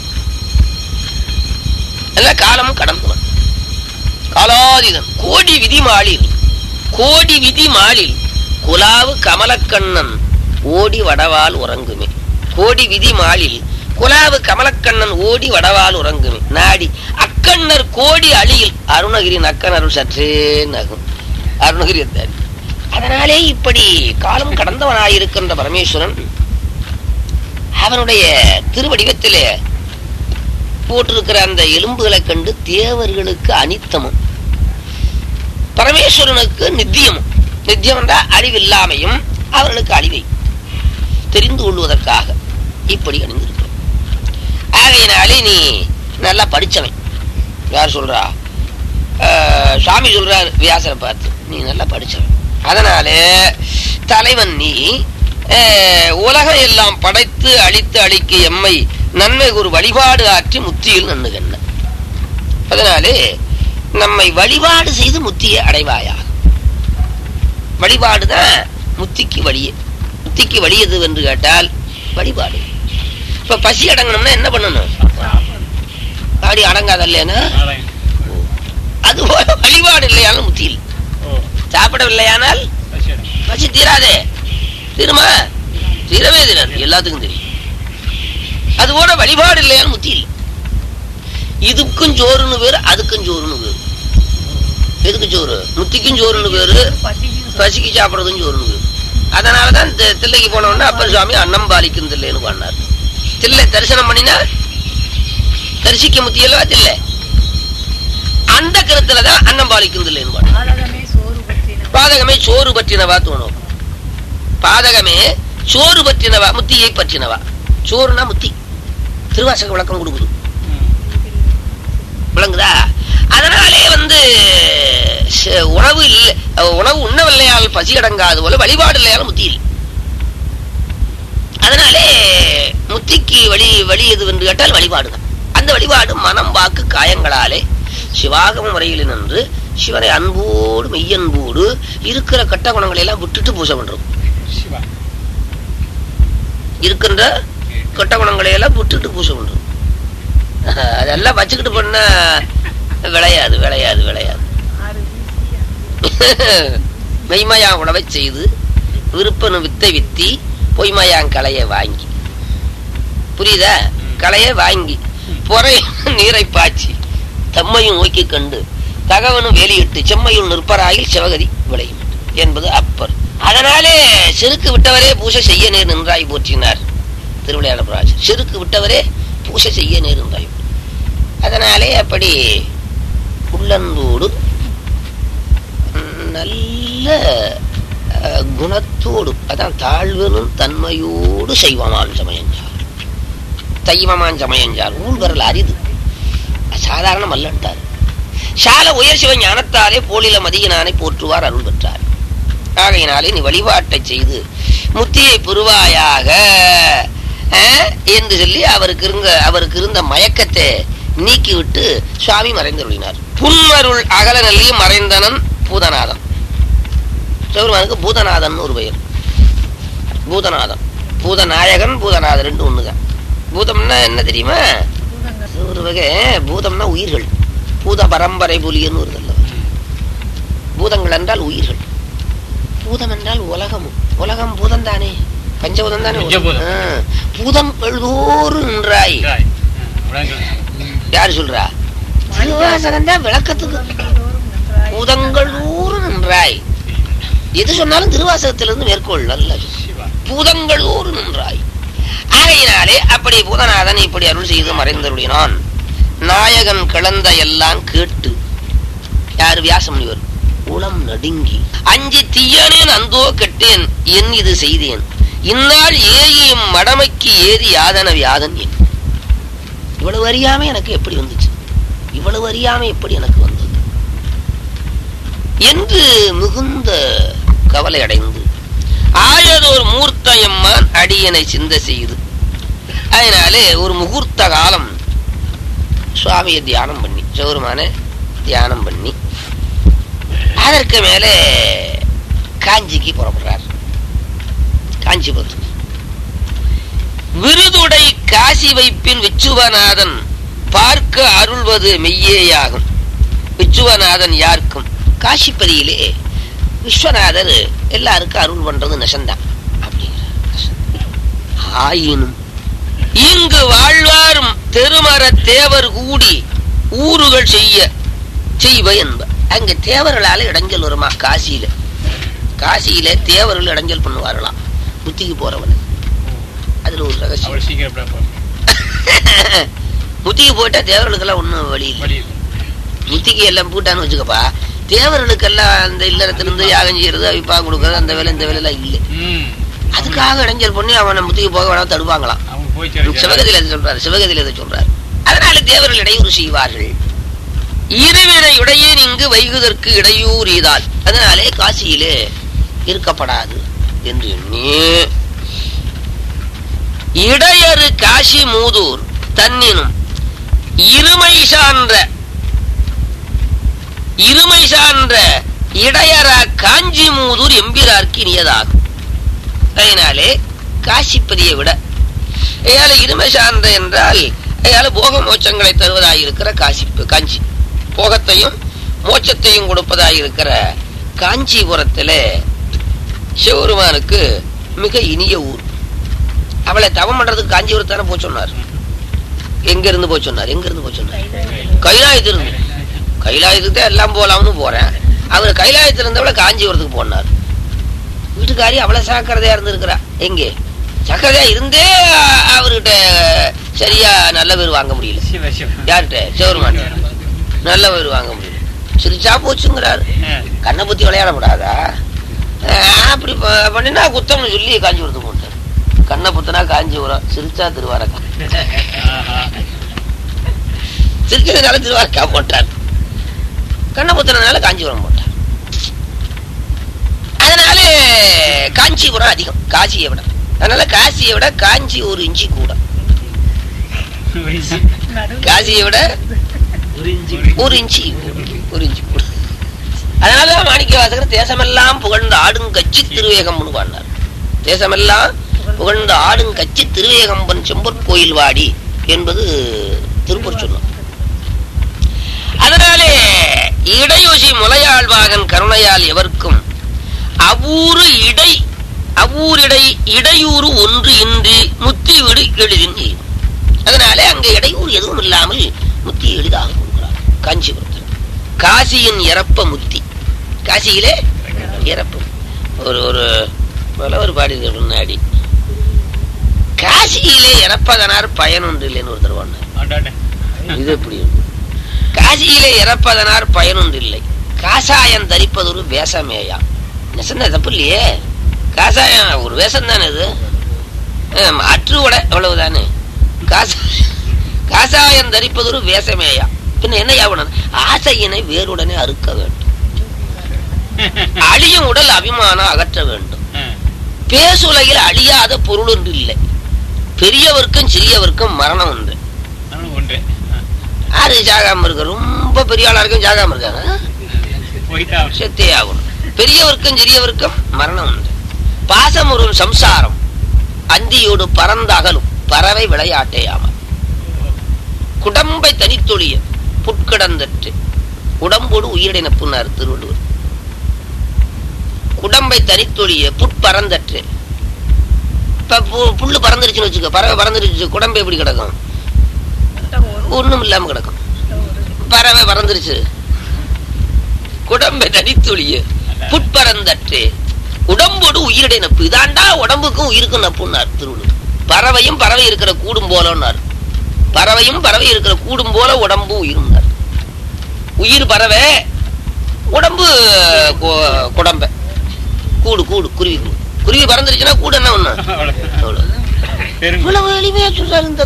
அல்ல காலம் கடந்தவன் காலாதீதன் கோடி விதி மாளில் கோடி விதி மாளில் குலாவு கமலக்கண்ணன் ஓடி வடவால் உறங்குமே கோடி விதி மாளில் குலாவு கமலக்கண்ணன் ஓடி வடவால் உறங்குமே நாடி அக்கண்ணர் கோடி அழியில் அருணகிரி நக்கன் அருள் சற்றே நகும் அருணகிரி அத்தாடி அதனாலே இப்படி காலம் கடந்தவனாயிருக்கின்ற பரமேஸ்வரன் அவனுடைய திருவடிவத்திலே போட்டிருக்கிற அந்த எலும்புகளை கண்டு தேவர்களுக்கு அனித்தமும் பரமேஸ்வரனுக்கு நித்தியமும் நித்தியம் என்றால் அழிவில்லாமையும் அவர்களுக்கு அழிவை தெரிந்து கொள்வதற்காக இப்படி அணிந்திருக்கிறோம் ஆகையினாலே நீ நல்லா படிச்சவன் யார் சொல்றா ஆஹ், சாமி சொல்றார் வியாசரை பார்த்து நீ நல்லா படிச்சவன் அதனாலே தலைவன் நீ ஆஹ், உலகம் எல்லாம் படைத்து அழித்து அழிக்க எம்மை நன்மை ஒரு வழிபாடு ஆற்றி முத்தியில் நன்னுகண்ண அதனாலே நம்மை வழிபாடு செய்து முத்தியை அடைவாயாக வழிபாடுதான் முத்திக்கு வழியே முத்திக்கு வழி எது என்று கேட்டால் வழிபாடு இப்ப பசி அடங்கணும்னா என்ன பண்ணணும் பாடி அடங்காதல்லேனா நாராயண். அது போல வழிபாடு இல்லையாலும் முத்தி இல்லை ஓ சாப்பிடவில்லையானால் சரி பசி தீராதே தீருமா தீரவே தீராது எல்லாத்துக்கும் தெரியும் அதுபோல வழிபாடு இல்லையாலும் முத்தி இல்லை இதுக்கும் சோறுன்னு பேரு அதுக்கும் சோறுன்னு பேரு எதுக்கு சோறு முத்திக்கும் சோறுன்னு பேரு பசிக்கு சாப்பிடுறதும் சோறுன்னு பேரு அதனாலதான் தி- தில்லைக்கு போனோம்னா அப்பர் சுவாமி அன்னம் பாலிக்கும் தில்லைன்னு பண்ணார் தில்லை தரிசனம் பண்ணினா தரிசிக்க முத்தியல்லவா தில்லை அந்த கருத்துலதான் அன்னம் பாலிக்கும் தில்லைன்னு பண்ணார் பாதகமே சோறு பற்றின பாதகமே சோறு பற்றினவா தோணும் பாதகமே சோறு பற்றினவா முத்தியை பற்றினவா சோறுனா முத்தி திருவாசக விளக்கம் கொடுக்குது விளங்குதா அதனாலே வந்து ச- உணவு இல்லை உணவு உண்ணவில்லையால் பசி அடங்காது போல வழிபாடு இல்லையால் முத்தி இல்லை அதனாலே முத்திக்கு வழி வழி எது என்று கேட்டால் வழிபாடு தான் அந்த வழிபாடு மனம் வாக்கு காயங்களாலே சிவாகம முறையில் நின்று சிவனை அன்போடு மெய்யன்போடு இருக்கிற கட்ட குணங்களை எல்லாம் விட்டுட்டு பூஜை பண்றது சிவா இருக்கின்ற கெட்ட குணங்களை எல்லாம் விட்டுட்டு பூஜை பண்றது அஹ், அதெல்லாம் வச்சுக்கிட்டு பண்ண விளையாது விளையாது விளையாது ஆறு வீசி மெய்மயா உணவை செய்து விருப்பனு வித்தை வித்தி பொய்மயாங் களையை வாங்கி புரியுதா களையை வாங்கி பொறை நீரை பாய்ச்சி தம்மையும் நோக்கி கண்டு தகவனும் வேலியிட்டு செம்மையும் நிற்பராயில் சிவகதி விளையும் என்பது அப்பர் அதனாலே செருக்கு விட்டவரே பூசை செய்ய நேர் நின்றாய் போற்றினார் திருவிளையாடபுராஜர் செருக்கு விட்டவரே பூசை செய்ய நேர் நின்றாய் அதனாலே அப்படி உள்ளன்போடு நல்ல அஹ், குணத்தோடு அதான் தாழ்வனும் தன்மையோடு செய்வமான் சமயஞ்சார் தைவமான் சமயஞ்சார் ஊழ்வரல் அரிது சாதாரண மல்லன்ட்டார் சால உயர் சிவ ஞானத்தாலே போலில மதியினானை போற்றுவார் அருள் பெற்றார் ஆகையினாலே நீ வழிபாட்டை செய்து முத்தியை பெறுவாயாக அஹ், என்று சொல்லி அவருக்கு இருந்த அவருக்கு இருந்த மயக்கத்தை நீக்கிவிட்டு சுவாமி மறைந்தருளினார் புன்மருள் அகல நல்லி மறைந்தனன் பூதநாதன் சிவருமானுக்கு பூதநாதன் ஒரு பெயர் பூதநாதன் பூதநாயகன் பூதநாதன் ரெண்டு ஒண்ணுதான் பூதம்னா என்ன தெரியுமா பூதங்கள் ஒரு வகை பூதம்னா உயிர்கள் பூத பரம்பரை புலியன்னு ஒரு நல்ல பூதங்கள் என்றால் உயிர்கள் பூதம் என்றால் உலகம் உலகம் பூதம் தானே பஞ்சபூதம் தானே பஞ்சபூதம். ஆ. பூதங்கள் தோறும் நின்றாய் ராய். உலகங்கள். யாரு சொல்றா திருவாசகம் தான் விளக்கத்துக்கு தோறும் நன்றாய் பூதங்கள் தோறும் நின்றாய் எது சொன்னாலும் திருவாசகத்திலிருந்து மேற்கோள் நல்லது சிவா பூதங்கள் ஊறு நின்றாய் ஆகையினாலே அப்படி பூதநாதன் இப்படி அருள் செய்து மறைந்தருளினான் நாயகன் கிளந்த எல்லாம் கேட்டு யார் வியாசமுனிவர் உளம் நடுங்கி அஞ்சி தீயனேன் அந்தோ கெட்டேன் என் இது செய்தேன் இந்நாள் ஏகியும் மடமைக்கு ஏறி யாதன வியாதன் என் இவ்வளவு அறியாமை எனக்கு எப்படி வந்துச்சு இவ்வளவு அறியாமை எப்படி எனக்கு வந்தது என்று மிகுந்த கவலை அடைந்து ஆயதோர் மூர்த்தயம்மான் அடியனை சிந்த செய்து அதனாலே ஒரு முகூர்த்த காலம் சுவாமியை தியானம் பண்ணி சௌருமான தியானம் பண்ணி அதற்கு மேலே காஞ்சிக்கு புறப்படுறார் காஞ்சிபுரத்துக்கு விருதுடை காசி வைப்பின் விச்சுவநாதன் பார்க்க அருள்வது மெய்யேயாகும் விச்சுவநாதன் யாருக்கும் காசிப்பதியிலே விஸ்வநாதர் எல்லாருக்கும் அருள் பண்றது நெசந்தான் அப்படிங்கிறார் நெசந்தான். ஆயினும் இங்கு வாழ்வாரும் தெருமர தேவர் கூடி ஊறுகள் செய்ய செய்வ என்ப அங்க தேவர்களால இடைஞ்சல் வருமா காசியில காசியில தேவர்கள் இடைஞ்சல் பண்ணுவார்களாம் புத்திக்கு போறவன் அதுல ஒரு ரகசியம் அவள் சீக்கிரம் எப்படா போ- புத்திக்கு போயிட்டா தேவர்களுக்கெல்லாம் ஒண்ணும் வழி இல்லை வழி இல்லை. முத்திக்கு எல்லாம் பூட்டான்னு வச்சுக்கப்பா தேவர்களுக்கெல்லாம் அந்த இல்லறத்திலிருந்து யாகம் செய்யறது அவிப்பா கொடுக்கறது அந்த வேலை இந்த வேலையெல்லாம் இல்லை ம். அதுக்காக இடைஞ்சல் பண்ணி அவனை முத்திக்கு போக வேணாம் தடுப்பாங்களாம் அவங்க போய் சேர- சிவகதியில் எதை சொல்றாரு சிவகதியில் எதை சொல்றாரு அதனால தேவர்கள் இடையூறு செய்வார்கள் இருவினை உடையேன் இங்கு வைகுதற்கு இடையூறு இதால் அதனாலே காசியிலே இருக்கப்படாது என்று எண்ணி இடையறு காசி மூதூர் தன்னினும் இருமை சான்ற இருமை சான்ற இடையரா காஞ்சி மூதூர் எம்பிரார்க்கு இனியதாகும் அதனாலே காசிப்பதியை விட ஏழை இருமை சார்ந்த என்றால் ஏழை போக மோட்சங்களை தருவதாயிருக்கிற காசி காஞ்சி போகத்தையும் மோட்சத்தையும் கொடுப்பதாயிருக்கிற காஞ்சிபுரத்திலே சிவருமானுக்கு மிக இனிய ஊர் அவளை தவம் பண்றதுக்கு காஞ்சிபுரத்தான தானே போய் சொன்னார் எங்க இருந்து போய் சொன்னார் எங்க இருந்து போய் சொன்னார் கைலாயத்திலிருந்து கைலாயத்துக்கு தான் எல்லாம் போலாம்னு போறேன் அவர் கைலாயத்துல இருந்தவள காஞ்சிபுரத்துக்கு போனார் வீட்டுக்காரி அவ்வளவு சாக்கிரதையா இருந்திருக்கிறா எங்கே சக்கரதையா இருந்தே அ- அவர்கிட்ட சரியா நல்ல பேர் வாங்க முடியல சிவ சிவ யார்கிட்ட சிவருமான் நல்ல பேர் வாங்க முடியல சிரிச்சா போச்சுங்கிறாரு கண்ணை பத்தி விளையாடக்கூடாதா அஹ் அப்படி ப- பண்ணினா குத்தம்னு சொல்லி காஞ்சிபுரத்துக்கு போட்டார் கண்ணை புத்தனா காஞ்சிபுரம் சிரிச்சா திருவாரக்கா சிரிச்சதுனால திருவாரக்கா போட்டார் கண்ணை புத்தனால காஞ்சிபுரம் போட்டார் அதனால காஞ்சிபுரம் அதிகம் காசியை விட அதனால காசியை விட காஞ்சி ஒரு இஞ்சி கூட காசியை விட ஒரு இஞ்சி ஒரு இஞ்சி கூட அதனால மாணிக்க வாசகர் தேசமெல்லாம் புகழ்ந்து ஆடும் கட்சி திருவேகம்னு பாடினார் தேசமெல்லாம் புகழ்ந்து ஆடும் கட்சி திருவேகம்பன் செம்பொற் கோயில் வாடி என்பது திருப்பூர் சொன்னோம் அதனாலே இடையோசி முலையாழ்வாகன் கருணையால் எவர்க்கும் அவ்வூறு இடை அவ்வூரிடை இடையூறு ஒன்று இன்றி முத்தி விடு எளிதின் எய்தும். அதனாலே அங்க இடையூறு எதுவும் இல்லாமல் முத்தி எளிதாக கொடுக்கிறார் காஞ்சிபுரத்தில் காசியின் இறப்ப முத்தி காசியிலே இறப்பு ஒரு ஒரு புலவர் பாடியிருக்க முன்னாடி காசியிலே இறப்பதனார் பயன் ஒன்று இல்லைன்னு ஒருத்தர் பண்ணார் இது எப்படி இருக்கு? காசியிலே இறப்பதனார் பயனொன்று இல்லை காசாயம் தரிப்பதொரு வேஷமேயா நெசந்த தப்பு இல்லையே காசாயம் ஒரு வேஷம் தானே இது அஹ், மாற்று உடை அவ்வளவுதானே காசா காசாயம் தரிப்பதொரு வேஷமேயா பின்ன என்ன யாவனம் ஆசையினை வேறுடனே அறுக்க வேண்டும் அழியும் உடல் அபிமானம் அகற்ற வேண்டும் பேசுலகில் அழியாத பொருள் ஒன்று இல்லை பெரியவர்க்கும் சிறியவர்க்கும் மரணம் உண்டு ஒன்று யாரு சாகாம இருக்க ரொம்ப பெரிய ஆளா இருக்கும் சாகாம இருக்காங்க போயிட்டா செத்தே ஆகணும் பெரியவர்க்கும் சிறியவர்க்கும் மரணம் உண்டு பாசம் ஒரு சம்சாரம் அந்தியோடு பறந்த அகலும் பறவை விளையாட்டேயாம குடம்பை தனித்தொழிய புட்கிடந்தற்று உடம்போடு உயிரினப்புன்னார் திருவள்ளுவர் குடம்பை தனித்தொழிய புட்பறந்தற்று இப்ப பு- புல்லு பறந்துருச்சுன்னு வச்சுக்க பறவை பறந்துருச்சு குடம்பு எப்படி கிடக்கும் ஒண்ணும் இல்லாம கிடக்கும் பறவை பறந்துருச்சு குடம்பை தனித்துளிய புட்பறந்தற்று உடம்போடு உயிரிடை நப்பு இதாண்டா உடம்புக்கும் உயிருக்கும் நப்புன்னார் திருவள்ளுவர் பறவையும் பறவை இருக்கிற கூடும் போலன்னார் பறவையும் பறவை இருக்கிற கூடும் போல உடம்பு உயிரும்னார் உயிர் பறவை உடம்பு கு- குடம்பை கூடு கூடு குருவி கூடு குருவி பறந்துருச்சுன்னா கூடு என்ன ஒண்ணு அவ்வளவு பெரும் இவ்வளவு எளிமையா சொல்றாரு இந்த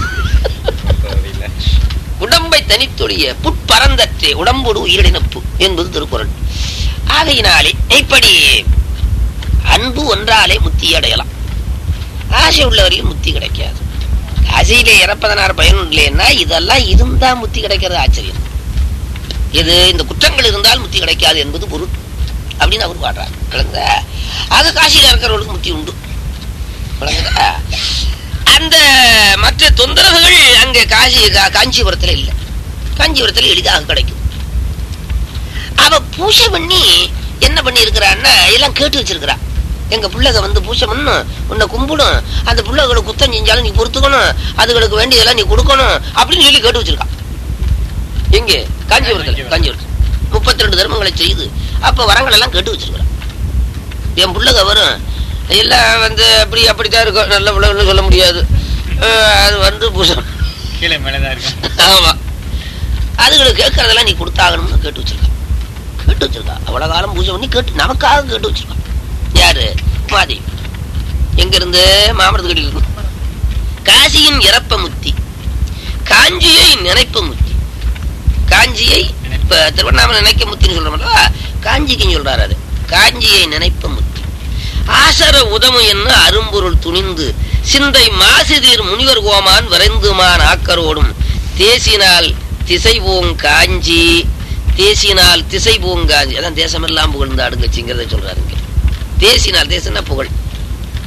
உடம்பை தனித்தொழிய புட்பறந்தற்றே உடம்போடு உயிரிழப்பு என்பது திருக்குறள் ஆகையினாலே இப்படி அன்பு ஒன்றாலே முத்தி அடையலாம் ஆசை உள்ளவரையும் முத்தி கிடைக்காது ஆசையிலே இறப்பதனார் பயன் இல்லைன்னா இதெல்லாம் இருந்தா முத்தி கிடைக்கிறது ஆச்சரியம் இது இந்த குற்றங்கள் இருந்தால் முத்தி கிடைக்காது என்பது பொருள் அப்படின்னு அவர் பாடுறார் விளங்குதா அது காசியில இருக்கிறவர்களுக்கு முத்தி உண்டு விளங்குதா அந்த மற்ற தொந்தரவுகள் அங்க காசி கா- காஞ்சிபுரத்துல இல்ல காஞ்சிபுரத்துல எளிதாக கிடைக்கும் அவ பூஜை பண்ணி என்ன பண்ணி இருக்கிறான்னா எல்லாம் கேட்டு வச்சிருக்கிறா எங்க பிள்ளைக வந்து பூஜை பண்ணும் உன்னை கும்பிடும் அந்த பிள்ளைகளுக்கு குத்தம் செஞ்சாலும் நீ பொறுத்துக்கணும் அதுகளுக்கு வேண்டியதெல்லாம் நீ கொடுக்கணும் அப்படின்னு சொல்லி கேட்டு வச்சிருக்கா எங்கே காஞ்சிபுரத்துல காஞ்சிபுரத்துல முப்பத்தி ரெண்டு தர்மங்களை செய்து அப்ப வரங்கள் எல்லாம் கேட்டு வச்சிருக்கிறா என் பிள்ளைக வரும் எல்லாம் வந்து அப்படி அப்படித்தான் இருக்கும் நல்ல பிள்ளைன்னு சொல்ல முடியாது அஹ் அது வந்து பூஜை கீழே மேலதான் இருக்கும் ஆமா அதுகளுக்கு கேட்கறதெல்லாம் நீ கொடுத்தாகணும்னு கேட்டு வச்சிருக்கா கேட்டு வச்சிருக்கா அவ்வளவு காலம் பூஜை பண்ணி கேட்டு நமக்காக கேட்டு வச்சிருக்கா யாரு மாதேவி எங்க இருந்து மாமரத்துக்கடியில் இருந்து காசியின் இறப்ப முத்தி காஞ்சியை நினைப்ப முத்தி காஞ்சியை இப்ப திருவண்ணாமலை நினைக்க முத்தின்னு சொல்றோம்ல காஞ்சிக்கு சொல்றாரு அது காஞ்சியை நினைப்ப முத்தி ஆசர உதமு என்ன அரும்பொருள் துணிந்து சிந்தை மாசிதீர் முனிவர் கோமான் விரைந்துமான் ஆக்கரோடும் தேசினால் திசை காஞ்சி தேசினால் திசை காஞ்சி அதான் தேசமெல்லாம் புகழ்ந்து ஆடுங்கச்சிங்கிறத சொல்றாரு இங்க தேசினால் தேசம்னா புகழ்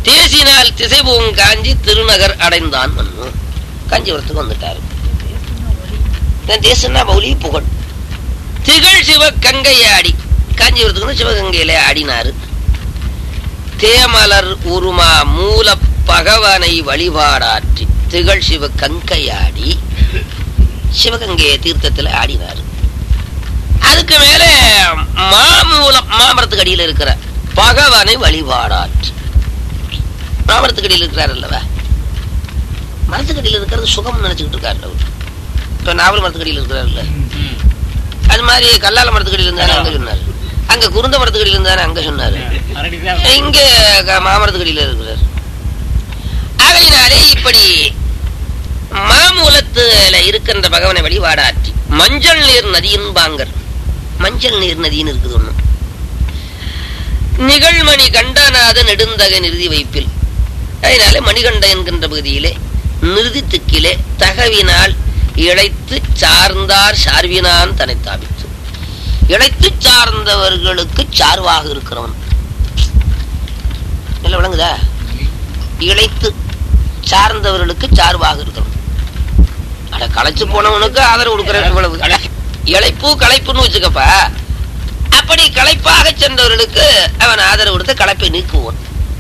தேசினால் திசை காஞ்சி திருநகர் அடைந்தான் மன்னு காஞ்சிபுரத்துக்கு வந்துட்டாரு பேசுன ஒளி இந்த தேசம்னா மௌலி புகழ் திகழ் சிவ கங்கையாடி காஞ்சிபுரத்துக்கு வந்து சிவகங்கையில ஆடினாரு தேமலர் உருமா மூல பகவானை வழிபாடாற்றி திகழ் சிவ கங்கையாடி சிவகங்கை தீர்த்தத்துல ஆடினாரு அதுக்கு மேல மாமூலம் மாமரத்துக்கு அடியில் இருக்கிற பகவானை வழிபாடாற்றி மாமரத்துக்கு அடியில் இருக்கிறார் அல்லவா மரத்துக்கு அடியில் இருக்கிறது சுகம் நினைச்சுக்கிட்டு இருக்காரு அவர் இப்ப நாவல் மரத்துக்கடியில் இருக்கிறாருல்ல ம். அது மாதிரி கல்லால மரத்துக்கடியில் இருந்தாரு அங்க சொன்னாரு அங்க குருந்த மரத்துக்கடியில் இருந்தாரு அங்க சொன்னாரு அரடிதான் இங்க க- மாமரத்துக்கடியில் இருக்கிறார் ஆகையினாலே இப்படி மாமூலத்துல இருக்கின்ற பகவானை வழிபாடாற்றி மஞ்சள் நீர் நதியின் பாங்கர் மஞ்சள் நீர் நதின்னு இருக்குது ஒண்ணு நிகழ்மணி கண்டநாத நெடுந்தக நிறுதி வைப்பில் அதனால மணிகண்ட என்கின்ற பகுதியிலே நிறுதி திக்கிலே தகவினால் இழைத்து சார்ந்தார் சார்வினான் தன்னை தாபித்து இழைத்து சார்ந்தவர்களுக்கு சார்வாக இருக்கிறவன் இல்ல விளங்குதா இழைத்து சார்ந்தவர்களுக்கு சார்பாக இருக்கிறவன் அட களைச்சு போனவனுக்கு ஆதரவு கொடுக்கிற இவ்வளவு இழைப்பு களைப்புன்னு வச்சுக்கப்பா அப்படி களைப்பாக சென்றவர்களுக்கு அவன் ஆதரவு கொடுத்து களைப்பை நீக்குவான்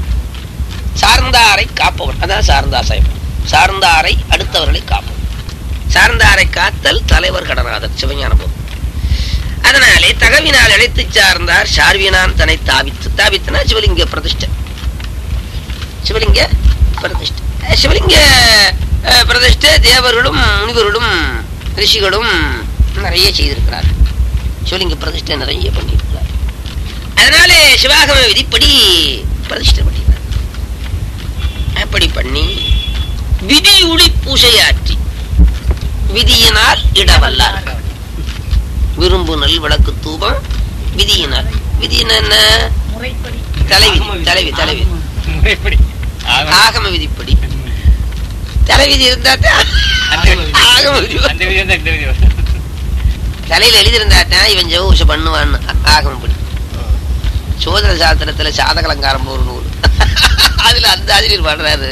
சார்ந்தாரை காப்பவன் அதான் சார்ந்தாசயம் சார்ந்தாரை அடுத்தவர்களை காப்பவன் சார்ந்தாரை காத்தல் தலைவர் கடனாதர் சிவஞான போதும் அதனாலே தகவினால் இழைத்து சார்ந்தார் சார்வினான் தன்னை தாவித்து தாவித்துனா சிவலிங்க பிரதிஷ்டை சிவலிங்க பிரதிஷ்டை அஹ் சிவலிங்க அஹ், பிரதிஷ்டை தேவர்களும் முனிவர்களும் ரிஷிகளும் நிறைய செய்திருக்கிறார்கள் சிவலிங்க பிரதிஷ்டை நிறைய பண்ணியிருக்கிறார் அதனாலே சிவாகம விதிப்படி பிரதிஷ்டை பண்ணினார் அப்படி பண்ணி விதியுளி பூசையாற்றி விதியினால் இடவல்லார் விரும்பு நல் விளக்கு தூபம் விதியினால் விதியின என்ன முறைப்படி தலைவிதி தலைவி தலைவி முறைப்படி ஆகம. ஆகம விதிப்படி தலைவிதி இருந்தா தான் அந்த விதி- ஆகம விதி அந்த விதியம் தான் இந்த விதியம். தலையில எழுதியிருந்தா தான் இவன் ஜவுஷ பண்ணுவான்னு ஆகமப்படி சோதர சாஸ்திரத்துல சாதகலங்காரம் ஒரு நூல் அதுல அந்த ஆசிரியர் பண்றாரு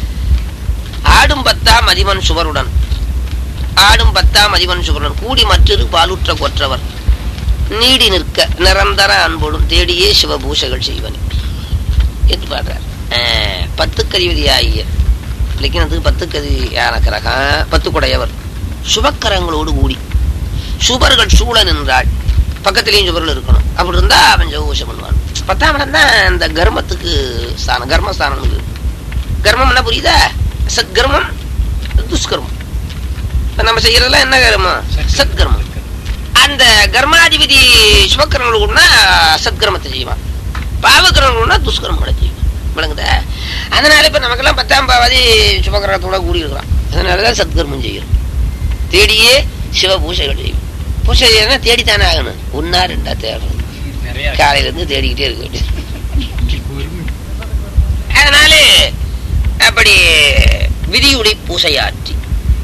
ஆடும் பத்தாம் அதிமன் சுவருடன் ஆடும் பத்தாம் அதிமன் சுவருடன் கூடி மற்றொரு பாலுற்ற கொற்றவர் நீடி நிற்க நிரந்தர அன்போடும் தேடியே சிவபூஷைகள் செய்வன் என்று பாடுறார் அஹ், பத்துக்கதிபதி ஆகிய இலக்கினத்துக்கு பத்துக்கதியான கிரகம் பத்துக்குடையவர் சுபக்கரங்களோடு கூடி சுபர்கள் சூழ நின்றாள் பக்கத்திலேயும் சுபர்கள் இருக்கணும் அப்படி இருந்தா அவன் ஜோஷம் பண்ணுவான் பத்தாம் இடம் தான் இந்த கர்மத்துக்கு ஸ்தானம் கர்மஸ்தானம் இருக்கு. கர்மம் என்ன புரியுதா சத்கர்மம் துஷ்கர்மம் இப்ப நம்ம செய்யறதெல்லாம் என்ன கர்மம் சத்கர்மம் அந்த கர்மாதிபதி சுபக்கரங்கள் கூடனா சத்கர்மத்தை செய்வான் பாவக்கரங்கள் கூடனா துஷ்கர்மங்களை செய்வான் விளங்குதா அதனால இப்ப நமக்கெல்லாம் பத்தாம் பாவாதி சுபகரணத்தோட கூடி இருக்கிறான் அதனாலதான் சத்கர்மம் செய்யணும் தேடியே சிவ பூஜைகள் செய்யும் பூஜை செய்யணும்னா தேடித்தானே ஆகணும் ஒன்னா ரெண்டா தேடணும் நிறைய காலையில இருந்து தேடிக்கிட்டே இருக்க வேண்டியது பொறுமை. அதனாலே அப்படி விதியுடி பூசையாற்றி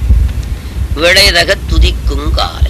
விளைதக துதிக்கும் காலை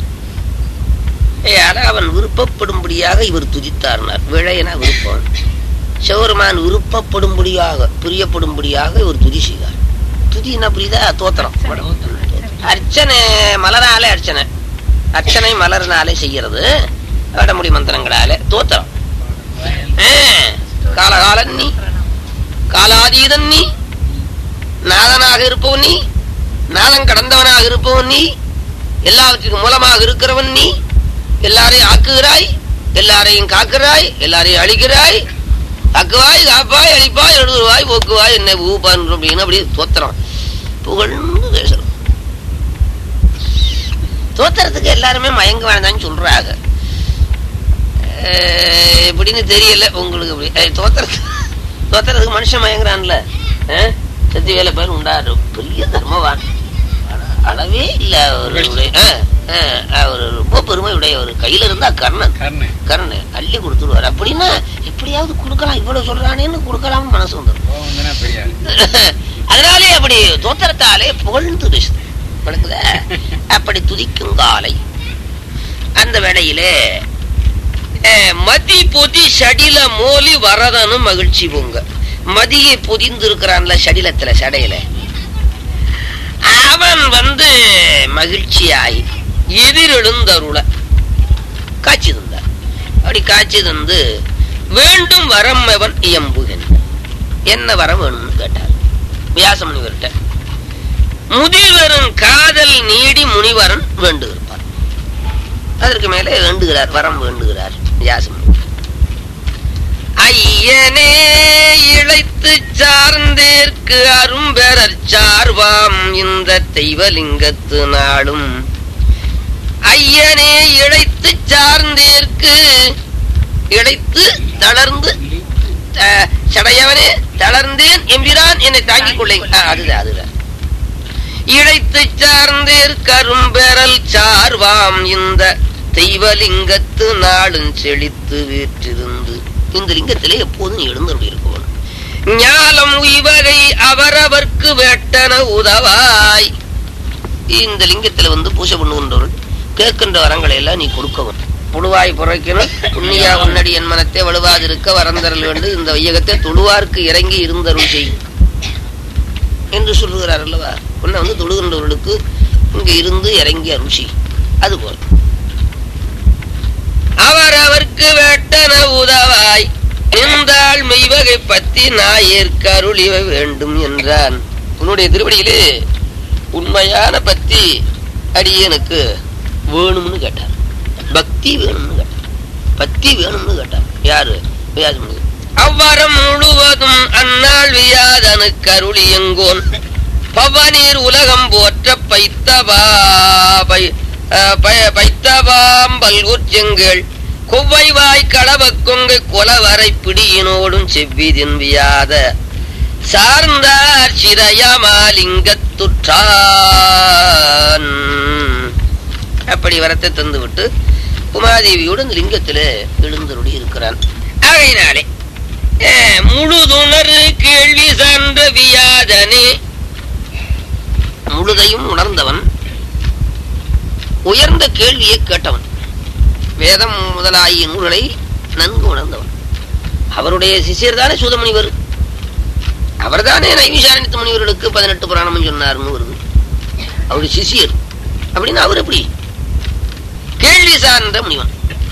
ஏன்னா அவன் விருப்பப்படும்படியாக இவர் துதித்தார்னார் விளையனா விருப்பம் சிவருமான் விருப்பப்படும்படியாக பிரியப்படும்படியாக இவர் துதி செய்தார் துதி என்ன புரியுதா தோத்திரம் அர்ச்சனை மலராலே அர்ச்சனை அர்ச்சனை மலர்னாலே செய்யறது வடமுடி மந்திரங்களாலே தோத்திரம் ஆ, காலகாலன் நீ காலாதீதன் நீ நாதனாக இருப்பவன் நீ நாதம் கடந்தவனாக இருப்பவன் நீ எல்லாவற்றுக்கும் மூலமாக இருக்கிறவன் நீ எல்லாரையும் ஆக்குகிறாய் எல்லாரையும் காக்குறாய் எல்லாரையும் அழிக்கிறாய் ஆக்குவாய் காப்பாய் அழிப்பாய் எழுதுவாய் போக்குவாய் என்ன ஊப்பான் அப்படின்னு அப்படியே தோத்திரம் புகழ்ந்து பேசுறோம் தோத்திரத்துக்கு எல்லாருமே மயங்க வேண்டாம்னு சொல்றாங்க அஹ் எப்படின்னு தெரியல உங்களுக்கு அப்படி அஹ் தோத்திரத்துக்கு தோத்திரத்துக்கு மனுஷன் மயங்குறான்ல அஹ் சத்தி வேலை பேர் உண்டாரு பெரிய தர்மவான் ஆனா அளவே இல்ல அவருடைய அஹ், அஹ், அவர் ரொம்ப பெருமை உடையவர் கையில இருந்தா கர்ணன் கர்ணு. கர்ணன் அள்ளி கொடுத்துருவாரு அப்படின்னா எப்படியாவது கொடுக்கலாம் இவ்வளவு சொல்றானேன்னு கொடுக்கலாம்னு மனசு வந்துடும் கோவம் வந்தனா பெரிய ஆளு. அதனாலே அப்படி தோத்திரத்தாலே புகழ்ந்து பேசுது விளக்குதா அப்படி துதிக்கும் காலை அந்த வேளையிலே அஹ், மதி பொதி சடில மோலி வரதனும் மகிழ்ச்சி பொங்க மதியை பொதிந்து இருக்கிறான்ல சடிலத்துல சடையில அவன் வந்து மகிழ்ச்சியாய் எதிரெழுந்தருள காட்சி தந்தார் அப்படி காட்சி தந்து வேண்டும் வரம் அவன் இயம்புகின்ற என்ன வரம் வேணும்னு கேட்டார் வியாசமுனிவர்கிட்ட முதிர்வரும் காதல் நீடி முனிவரன் வேண்டுகிறார் அதற்கு மேலே வேண்டுகிறார் வரம் வேண்டுகிறார் வியாசமுனிவர் ஐயனே இழைத்து சார்ந்தேற்கு அரும்பெறற் சார்வாம் இந்த தெய்வலிங்கத்து நாளும் ஐயனே இழைத்து சார்ந்தேற்கு இழைத்து தளர்ந்து அஹ், சடையவனே தளர்ந்தேன் எம்பிரான் என்னை தாங்கிக் கொள்ளை அஹ், அதுதான் அதுதான் இழைத்து சார்ந்தேர் கரும்பெறல் சார்வாம் இந்த தெய்வலிங்கத்து நாளும் செழித்து வீற்றிருந்து இந்த லிங்கத்திலே எப்போதும் எழுந்தருளி இருக்கணும் ஞாலம் உய்வகை அவரவர்க்கு வெட்டன உதவாய் இந்த லிங்கத்துல வந்து பூஜை பண்ணுகின்றவர்கள் கேட்கின்ற வரங்களை எல்லாம் நீ கொடுக்கவும் புழுவாய் புறக்கணும் புண்ணியா உன்னடி என் மனத்தை வலுவாதிருக்க வரந்தரல் வேண்டும் இந்த வையகத்தை தொழுவார்க்கு இறங்கி இருந்தருள் செய் என்று சொல்லுகிறார் அல்லவா உன்னை வந்து தொழுகின்றவர்களுக்கு இங்க இருந்து இறங்கி அருள் செய் அதுபோல அவர் அவர்க்கு வெட்டன உதவாய் இருந்தால் மெய்வகை பத்தி நாயேற்க அருளிவ வேண்டும் என்றான் உன்னுடைய திருவடியிலே உண்மையான பத்தி அடியனுக்கு வேணும்னு கேட்டார் பக்தி வேணும்னு கேட்டார் பக்தி வேணும்னு கேட்டார் யாரு வியாசமுனிவர் அவ்வரம் முழுவதும் அந்நாள் வியாதனுக்கு அருளி எங்கோன் பவனீர் உலகம் போற்ற பைத்தபா பை- அஹ் பய- பைத்தபாம்பல் உச்செங்கள் கொவ்வை வாய் கடவ கொங்கை கொலவரை பிடியினோடும் செவ்விதின் வியாத சார்ந்தார் சிரயமாலிங்கத்துற்றான் அப்படி வரத்தை தந்து விட்டு உமாதேவியோடு இந்த லிங்கத்தில எழுந்தருளி இருக்கிறான் ஆகையினாலே அஹ், முழுதுணரு கேள்வி சார்ந்த வியாதனே முழுதையும் உணர்ந்தவன் உயர்ந்த கேள்வியை கேட்டவன் வேதம் முதலாகிய நூல்களை நன்கு உணர்ந்தவன் அவருடைய சிஷியர் தானே சூதமுனிவர் அவர்தானே நைவிசாரணித்த முனிவர்களுக்கு பதினெட்டு புராணமும் சொன்னார்னு வருது அவருடைய சிஷியர் அப்படின்னு அவர் எப்படி கேள்வி சார்ந்த முனிவன்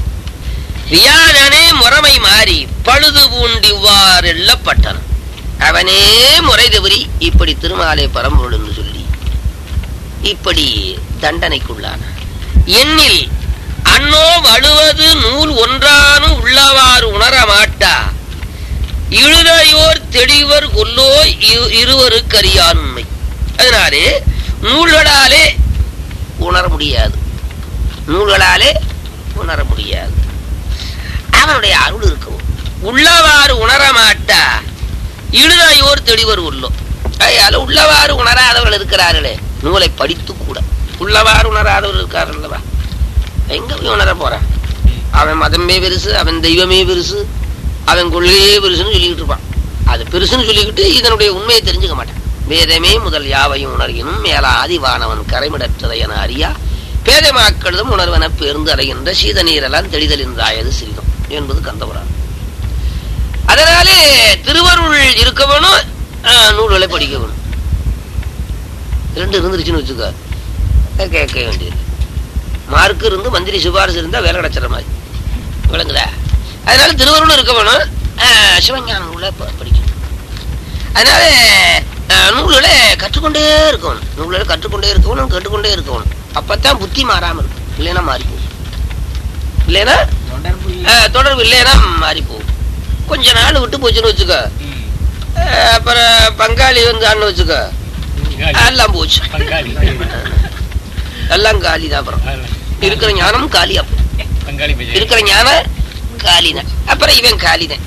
வியாதனே முறைமை மாறி பழுது பூண்டிவார் எல்லப்பட்டான் அவனே முறை தவறி இப்படி திருமாலை பரம்பொருள் என்று சொல்லி இப்படி தண்டனைக்குள்ளான எண்ணில் அன்னோ வழுவது நூல் ஒன்றானும் உள்ளவாறு உணர மாட்டா இழுதையோர் தெளிவர் கொல்லோ இரு- இருவருக்கறியான் உண்மை அதனாலே நூல்களாலே உணர முடியாது நூல்களாலே உணர முடியாது அவனுடைய அருள் இருக்கவும் உள்ளவாறு உணர மாட்டா இழுதையோர் தெளிவர் உள்ளோ அதனால உள்ளவாறு உணராதவர்கள் இருக்கிறார்களே நூலை படித்து கூட உள்ளவாறு உணராதவர்கள் இருக்கார்கள் அல்லவா எங்க போய் உணர போறான் அவன் மதமே பெருசு அவன் தெய்வமே பெருசு அவன் கொள்கையே பெருசுன்னு சொல்லிக்கிட்டு இருப்பான் அது பெருசுன்னு சொல்லிக்கிட்டு இதனுடைய உண்மையை தெரிஞ்சுக்க மாட்டான் வேதமே முதல் யாவையும் உணர்கினும் மேலா ஆதிவானவன் கரைமிடற்றதை என அறியா பேதமாக்களதும் உணர்வன பேர்ந்து அடைகின்ற சீத நீரெல்லாம் தெளிதல் என்றாயது சிறிதும் என்பது கந்தபுராணம் அதனாலே திருவருள் இருக்க வேணும் ஆஹ், நூல்களை படிக்க வேணும் ரெண்டு இருந்துருச்சுன்னு வச்சுக்க அஹ் கேட்க வேண்டியது மார்க் இருந்து மந்திரி சிபாரிசு இருந்தா வேலை கிடைச்சிட மாதிரி விளங்குதா அதனால திருவருள் இருக்க வேணும் ஆஹ், சிவஞான நூலை ப- படிக்கணும் அதனால ஆஹ், நூல்களை கற்றுக்கொண்டே இருக்கணும் நூல்களை கற்றுக்கொண்டே இருக்கணும் கேட்டுக்கொண்டே இருக்கணும் அப்பதான் புத்தி மாறாம இருக்கும் இல்லைன்னா மாறி போகும் இல்லைன்னா ஆஹ், தொடர்பு இல்லைன்னா மாறி போகும் கொஞ்ச நாள் விட்டு போச்சுன்னு வச்சுக்க ஆஹ், அப்புறம் பங்காளி வந்தான்னு வச்சுக்க எல்லாம் போச்சு பங்காளி எல்லாம் காலி தான் அப்புறம் இருக்கிற ஞானம் காலி அப்போ பங்காளி பையன். இருக்கிற ஞானம் காலிதான் அப்புறம் இவன் காலிதான்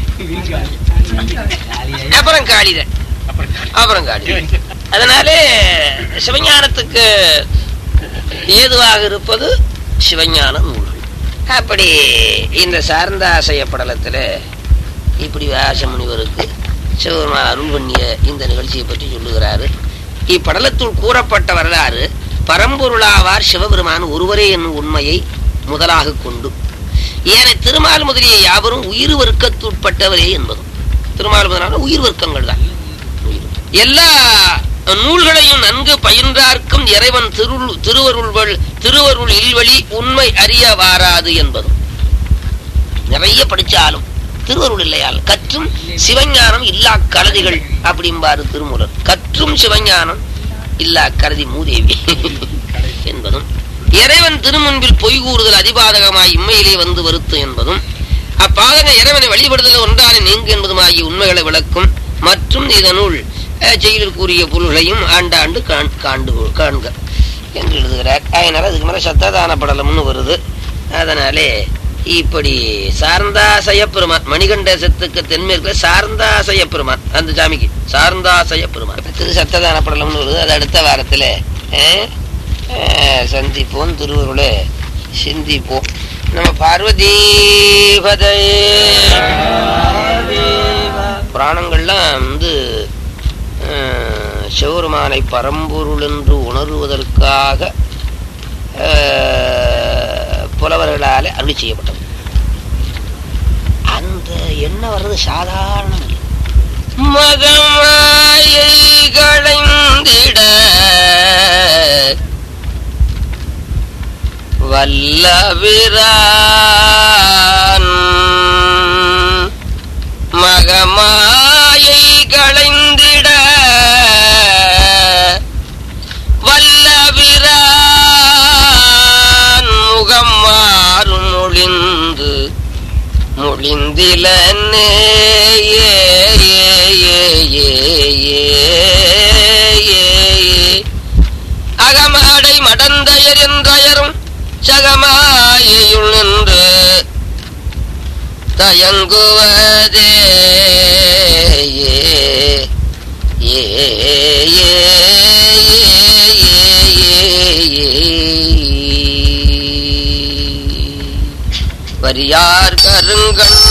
அப்புறம் காலிதான் அப்புறம் அப்புறம் காலி அதனாலே சிவஞானத்துக்கு ஏதுவாக இருப்பது சிவஞான நூல்கள் அப்படி இந்த சார்ந்தாசய படலத்துல இப்படி வியாச முனிவருக்கு சிவபெருமான் அருள் பண்ணிய இந்த நிகழ்ச்சியை பற்றி சொல்லுகிறாரு இப்படலத்துள் கூறப்பட்ட வரலாறு பரம்பொருளாவார் சிவபெருமான் ஒருவரே என்னும் உண்மையை முதலாக கொண்டு ஏன திருமால் முதலிய யாவரும் உயிர் வர்க்கத்துட்பட்டவரே என்பதும் திருமால் உயிர் வர்க்கங்கள் தான் எல்லா நூல்களையும் நன்கு பயின்றார்க்கும் இறைவன் திருள் திருவருள்கள் திருவருள் இல்வழி உண்மை அறிய வாராது என்பதும் நிறைய படிச்சாலும் திருவருள் இல்லையால் கற்றும் சிவஞானம் இல்லா கலதிகள் அப்படிம்பாரு திருமூலர் கற்றும் சிவஞானம் இல்லா கருதி மூதேவி என்பதும் இறைவன் திருமுன்பில் பொய் கூறுதல் அதிபாதகமாய் இம்மையிலே வந்து வருத்து என்பதும் அப்பாதக இறைவனை வழிபடுதல் ஒன்றான நீங்கு என்பதுமாகிய உண்மைகளை விளக்கும் மற்றும் இதனுள் அஹ், செயலில் கூறிய பொருள்களையும் ஆண்டாண்டு காண்- காண்டு காண்க என்று எழுதுகிறார் அதனால அதுக்கு மேல சத்ததான படலம்னு வருது அதனாலே இப்படி சார்ந்தாசய பெருமான் மணிகண்டேசத்துக்கு தென்மேற்குல சார்ந்தாசய பெருமான் அந்த சாமிக்கு சார்ந்தாசய பெருமான் திரு சத்ததான படலம்னு வருது அது அடுத்த வாரத்துல அஹ், அஹ், சந்திப்போம் திருவருளை சிந்திப்போம் நம்ம பார்வதீபதே புராணங்கள்லாம் வந்து அஹ், சிவபெருமானை பரம்பொருள் என்று உணர்வதற்காக அஹ், புலவர்களாலே அருளி செய்யப்பட்டது அந்த எண்ணம் வர்றது சாதாரணம் இல்லை மகமாயை களைந்திட வல்லவிரான் மகமாயை களைந்திட வல்லவிரான் முகம் மாறும் ஒளிந்து மொழிந்திலனே ஏ ஏ ஏ ஏ ஏ ஏ ஏ அகமாடை மடந்தயர் என்றயரும் சகமாயுள் நின்று தயங்குவதே ஏ ஏ ஏ வரியார் கருங்கண்